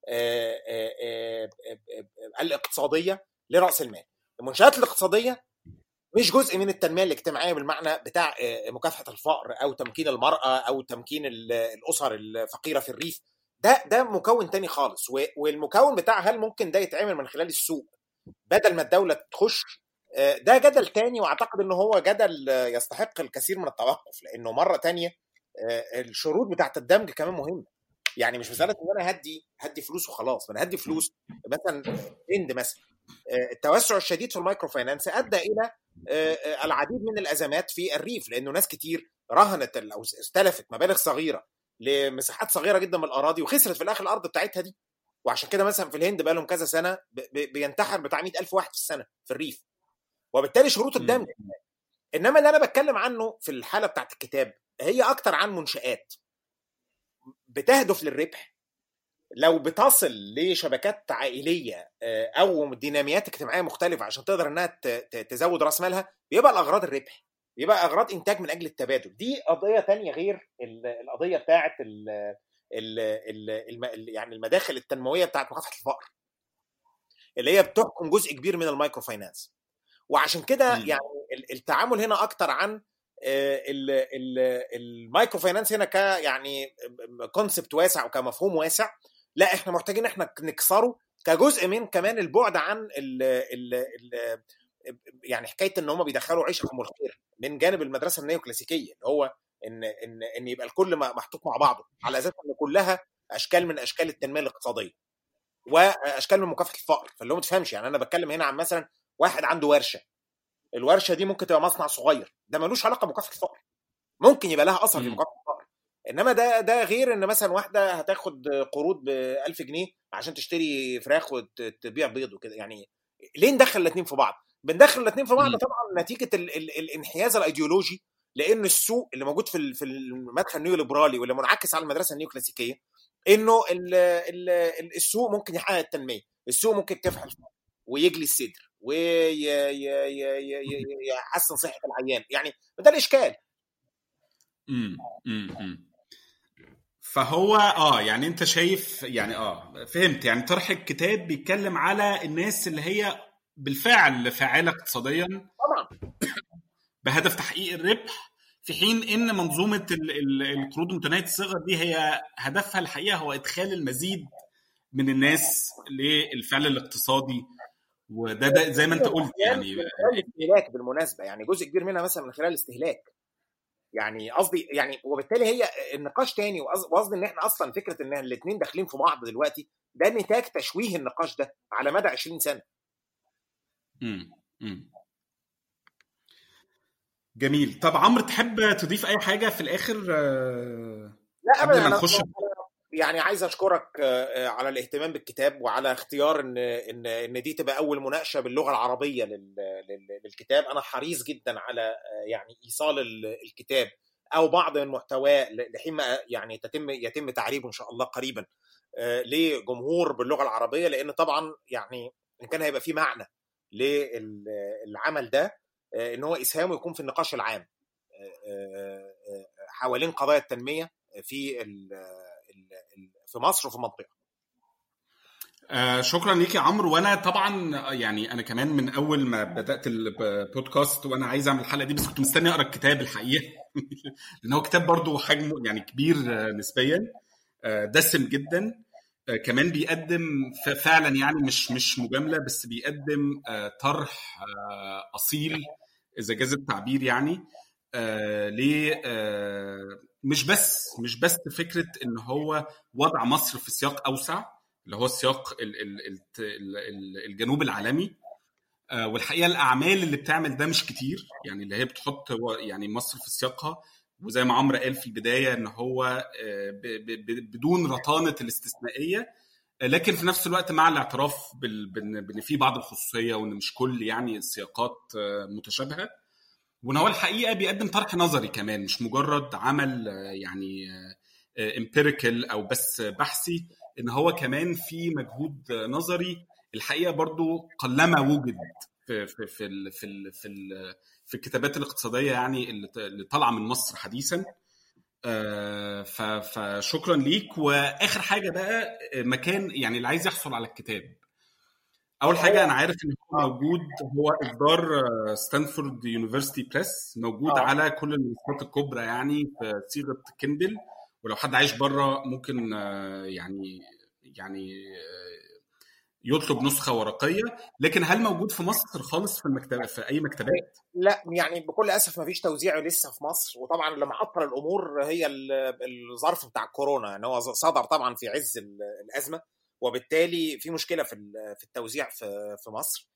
الاقتصاديه لراس المال المنشات الاقتصاديه مش جزء من التنميه الاجتماعيه بالمعنى بتاع مكافحه الفقر او تمكين المراه او تمكين الاسر الفقيره في الريف ده ده مكون تاني خالص والمكون بتاع هل ممكن ده يتعمل من خلال السوق بدل ما الدوله تخش ده جدل تاني واعتقد ان هو جدل يستحق الكثير من التوقف لانه مره تانية الشروط بتاعت الدمج كمان مهمه يعني مش مساله ان انا هدي هدي فلوس وخلاص انا هدي فلوس مثلا هند مثلا التوسع الشديد في المايكرو فاينانس ادى الى العديد من الازمات في الريف لانه ناس كتير رهنت او استلفت مبالغ صغيره لمساحات صغيره جدا من الاراضي وخسرت في الاخر الارض بتاعتها دي وعشان كده مثلا في الهند بقى لهم كذا سنه بينتحر بتاع 100000 واحد في السنه في الريف وبالتالي شروط الدمج انما اللي انا بتكلم عنه في الحاله بتاعت الكتاب هي اكتر عن منشات بتهدف للربح لو بتصل لشبكات عائليه او ديناميات اجتماعيه مختلفه عشان تقدر انها تزود راس مالها بيبقى الاغراض الربح بيبقى اغراض انتاج من اجل التبادل دي قضيه تانية غير القضيه بتاعه ال ال ال يعني المداخل التنمويه بتاعه مكافحه الفقر اللي هي بتحكم جزء كبير من المايكرو فاينانس وعشان كده يعني التعامل هنا اكتر عن المايكرو فاينانس هنا ك يعني كونسبت واسع وكمفهوم واسع لا احنا محتاجين احنا نكسره كجزء من كمان البعد عن ال ال ال يعني حكايه ان هم بيدخلوا عيشكم الخير من جانب المدرسه النيوكلاسيكيه اللي هو ان ان ان يبقى الكل محطوط مع بعضه على اساس ان كلها اشكال من اشكال التنميه الاقتصاديه واشكال من مكافحه الفقر فاللي هو ما تفهمش يعني انا بتكلم هنا عن مثلا واحد عنده ورشه الورشه دي ممكن تبقى مصنع صغير ده ملوش علاقه بمكافحه الفقر ممكن يبقى لها اثر في مكافحه الفقر انما ده ده غير ان مثلا واحده هتاخد قروض ب 1000 جنيه عشان تشتري فراخ وتبيع بيض وكده يعني ليه ندخل الاثنين في بعض؟ بندخل الاثنين في بعض طبعا نتيجه ال ال الانحياز الايديولوجي لان السوق اللي موجود في في المدخل النيوليبرالي واللي منعكس على المدرسه النيوكلاسيكيه انه ال ال السوق ممكن يحقق التنميه، السوق ممكن يكافح الفقر ويجلي الصدر ويحسن صحه العيان يعني ده الاشكال امم امم فهو اه يعني انت شايف يعني اه فهمت يعني طرح الكتاب بيتكلم على الناس اللي هي بالفعل فاعله اقتصاديا طبعا بهدف تحقيق الربح في حين ان منظومه القروض متناهيه الصغر دي هي هدفها الحقيقه هو ادخال المزيد من الناس للفعل الاقتصادي وده ده زي ما انت قلت يعني الاستهلاك بالمناسبه يعني جزء كبير منها مثلا من خلال الاستهلاك يعني قصدي يعني وبالتالي هي النقاش تاني وقصدي ان احنا اصلا فكره ان الاثنين داخلين في بعض دلوقتي ده نتاج تشويه النقاش ده على مدى 20 سنه امم جميل طب عمرو تحب تضيف اي حاجه في الاخر لا قبل ما نخش يعني عايز اشكرك على الاهتمام بالكتاب وعلى اختيار ان ان ان دي تبقى اول مناقشه باللغه العربيه للكتاب انا حريص جدا على يعني ايصال الكتاب او بعض من محتواه لحين ما يعني تتم يتم تعريبه ان شاء الله قريبا لجمهور باللغه العربيه لان طبعا يعني ان كان هيبقى في معنى للعمل ده ان هو اسهامه يكون في النقاش العام حوالين قضايا التنميه في في مصر وفي المنطقه آه شكرا ليك يا عمرو وانا طبعا يعني انا كمان من اول ما بدات البودكاست وانا عايز اعمل الحلقه دي بس كنت مستني اقرا الكتاب الحقيقه لان هو كتاب برضه حجمه يعني كبير نسبيا آه دسم جدا آه كمان بيقدم فعلا يعني مش مش مجامله بس بيقدم طرح اصيل اذا جاز التعبير يعني ليه مش بس مش بس فكره ان هو وضع مصر في سياق اوسع اللي هو السياق الجنوب العالمي والحقيقه الاعمال اللي بتعمل ده مش كتير يعني اللي هي بتحط يعني مصر في سياقها وزي ما عمرو قال في البدايه ان هو بدون رطانه الاستثنائيه لكن في نفس الوقت مع الاعتراف بان في بعض الخصوصيه وان مش كل يعني السياقات متشابهه وان هو الحقيقه بيقدم طرح نظري كمان مش مجرد عمل يعني امبيريكال او بس بحثي ان هو كمان في مجهود نظري الحقيقه برضو قلما وجد في في في ال في ال في, ال في الكتابات الاقتصاديه يعني اللي طالعه من مصر حديثا فشكرا ليك واخر حاجه بقى مكان يعني اللي عايز يحصل على الكتاب اول حاجه انا عارف ان هو موجود هو اصدار ستانفورد يونيفرسيتي بريس موجود أوه. على كل المنصات الكبرى يعني في صيغه كندل ولو حد عايش بره ممكن يعني يعني يطلب نسخه ورقيه لكن هل موجود في مصر خالص في المكتبه في اي مكتبات لا يعني بكل اسف ما فيش توزيع لسه في مصر وطبعا اللي معطل الامور هي الظرف بتاع الكورونا يعني هو صدر طبعا في عز الازمه وبالتالي في مشكله في في التوزيع في في مصر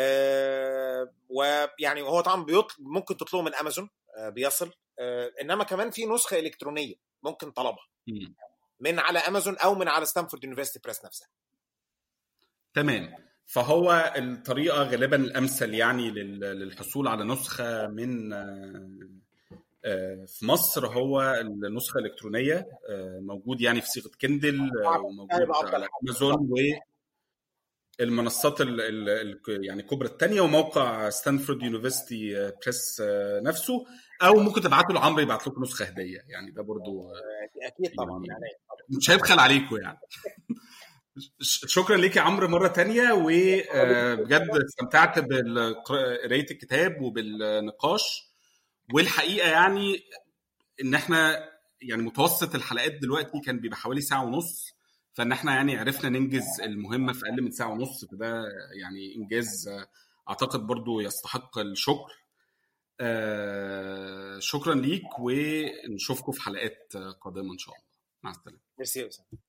ويعني هو طبعا بيطلب ممكن تطلبه من امازون بيصل انما كمان في نسخه الكترونيه ممكن طلبها من على امازون او من على ستانفورد يونيفرسيتي بريس نفسها تمام فهو الطريقه غالبا الامثل يعني للحصول على نسخه من في مصر هو النسخه الالكترونيه موجود يعني في صيغه كندل وموجود على امازون و المنصات ال ال يعني الكبرى الثانيه وموقع ستانفورد يونيفرسيتي بريس نفسه او ممكن تبعتوا لعمرو يبعت لكم نسخه هديه يعني ده برضو اكيد طبعا يعني مش هيبخل عليكم يعني شكرا ليك يا عمرو مره تانية وبجد استمتعت بقرايه الكتاب وبالنقاش والحقيقه يعني ان احنا يعني متوسط الحلقات دلوقتي كان بيبقى حوالي ساعه ونص فان احنا يعني عرفنا ننجز المهمه في اقل من ساعه ونص فده يعني انجاز اعتقد برضو يستحق الشكر شكرا ليك ونشوفكم في حلقات قادمه ان شاء الله مع السلامه ميرسي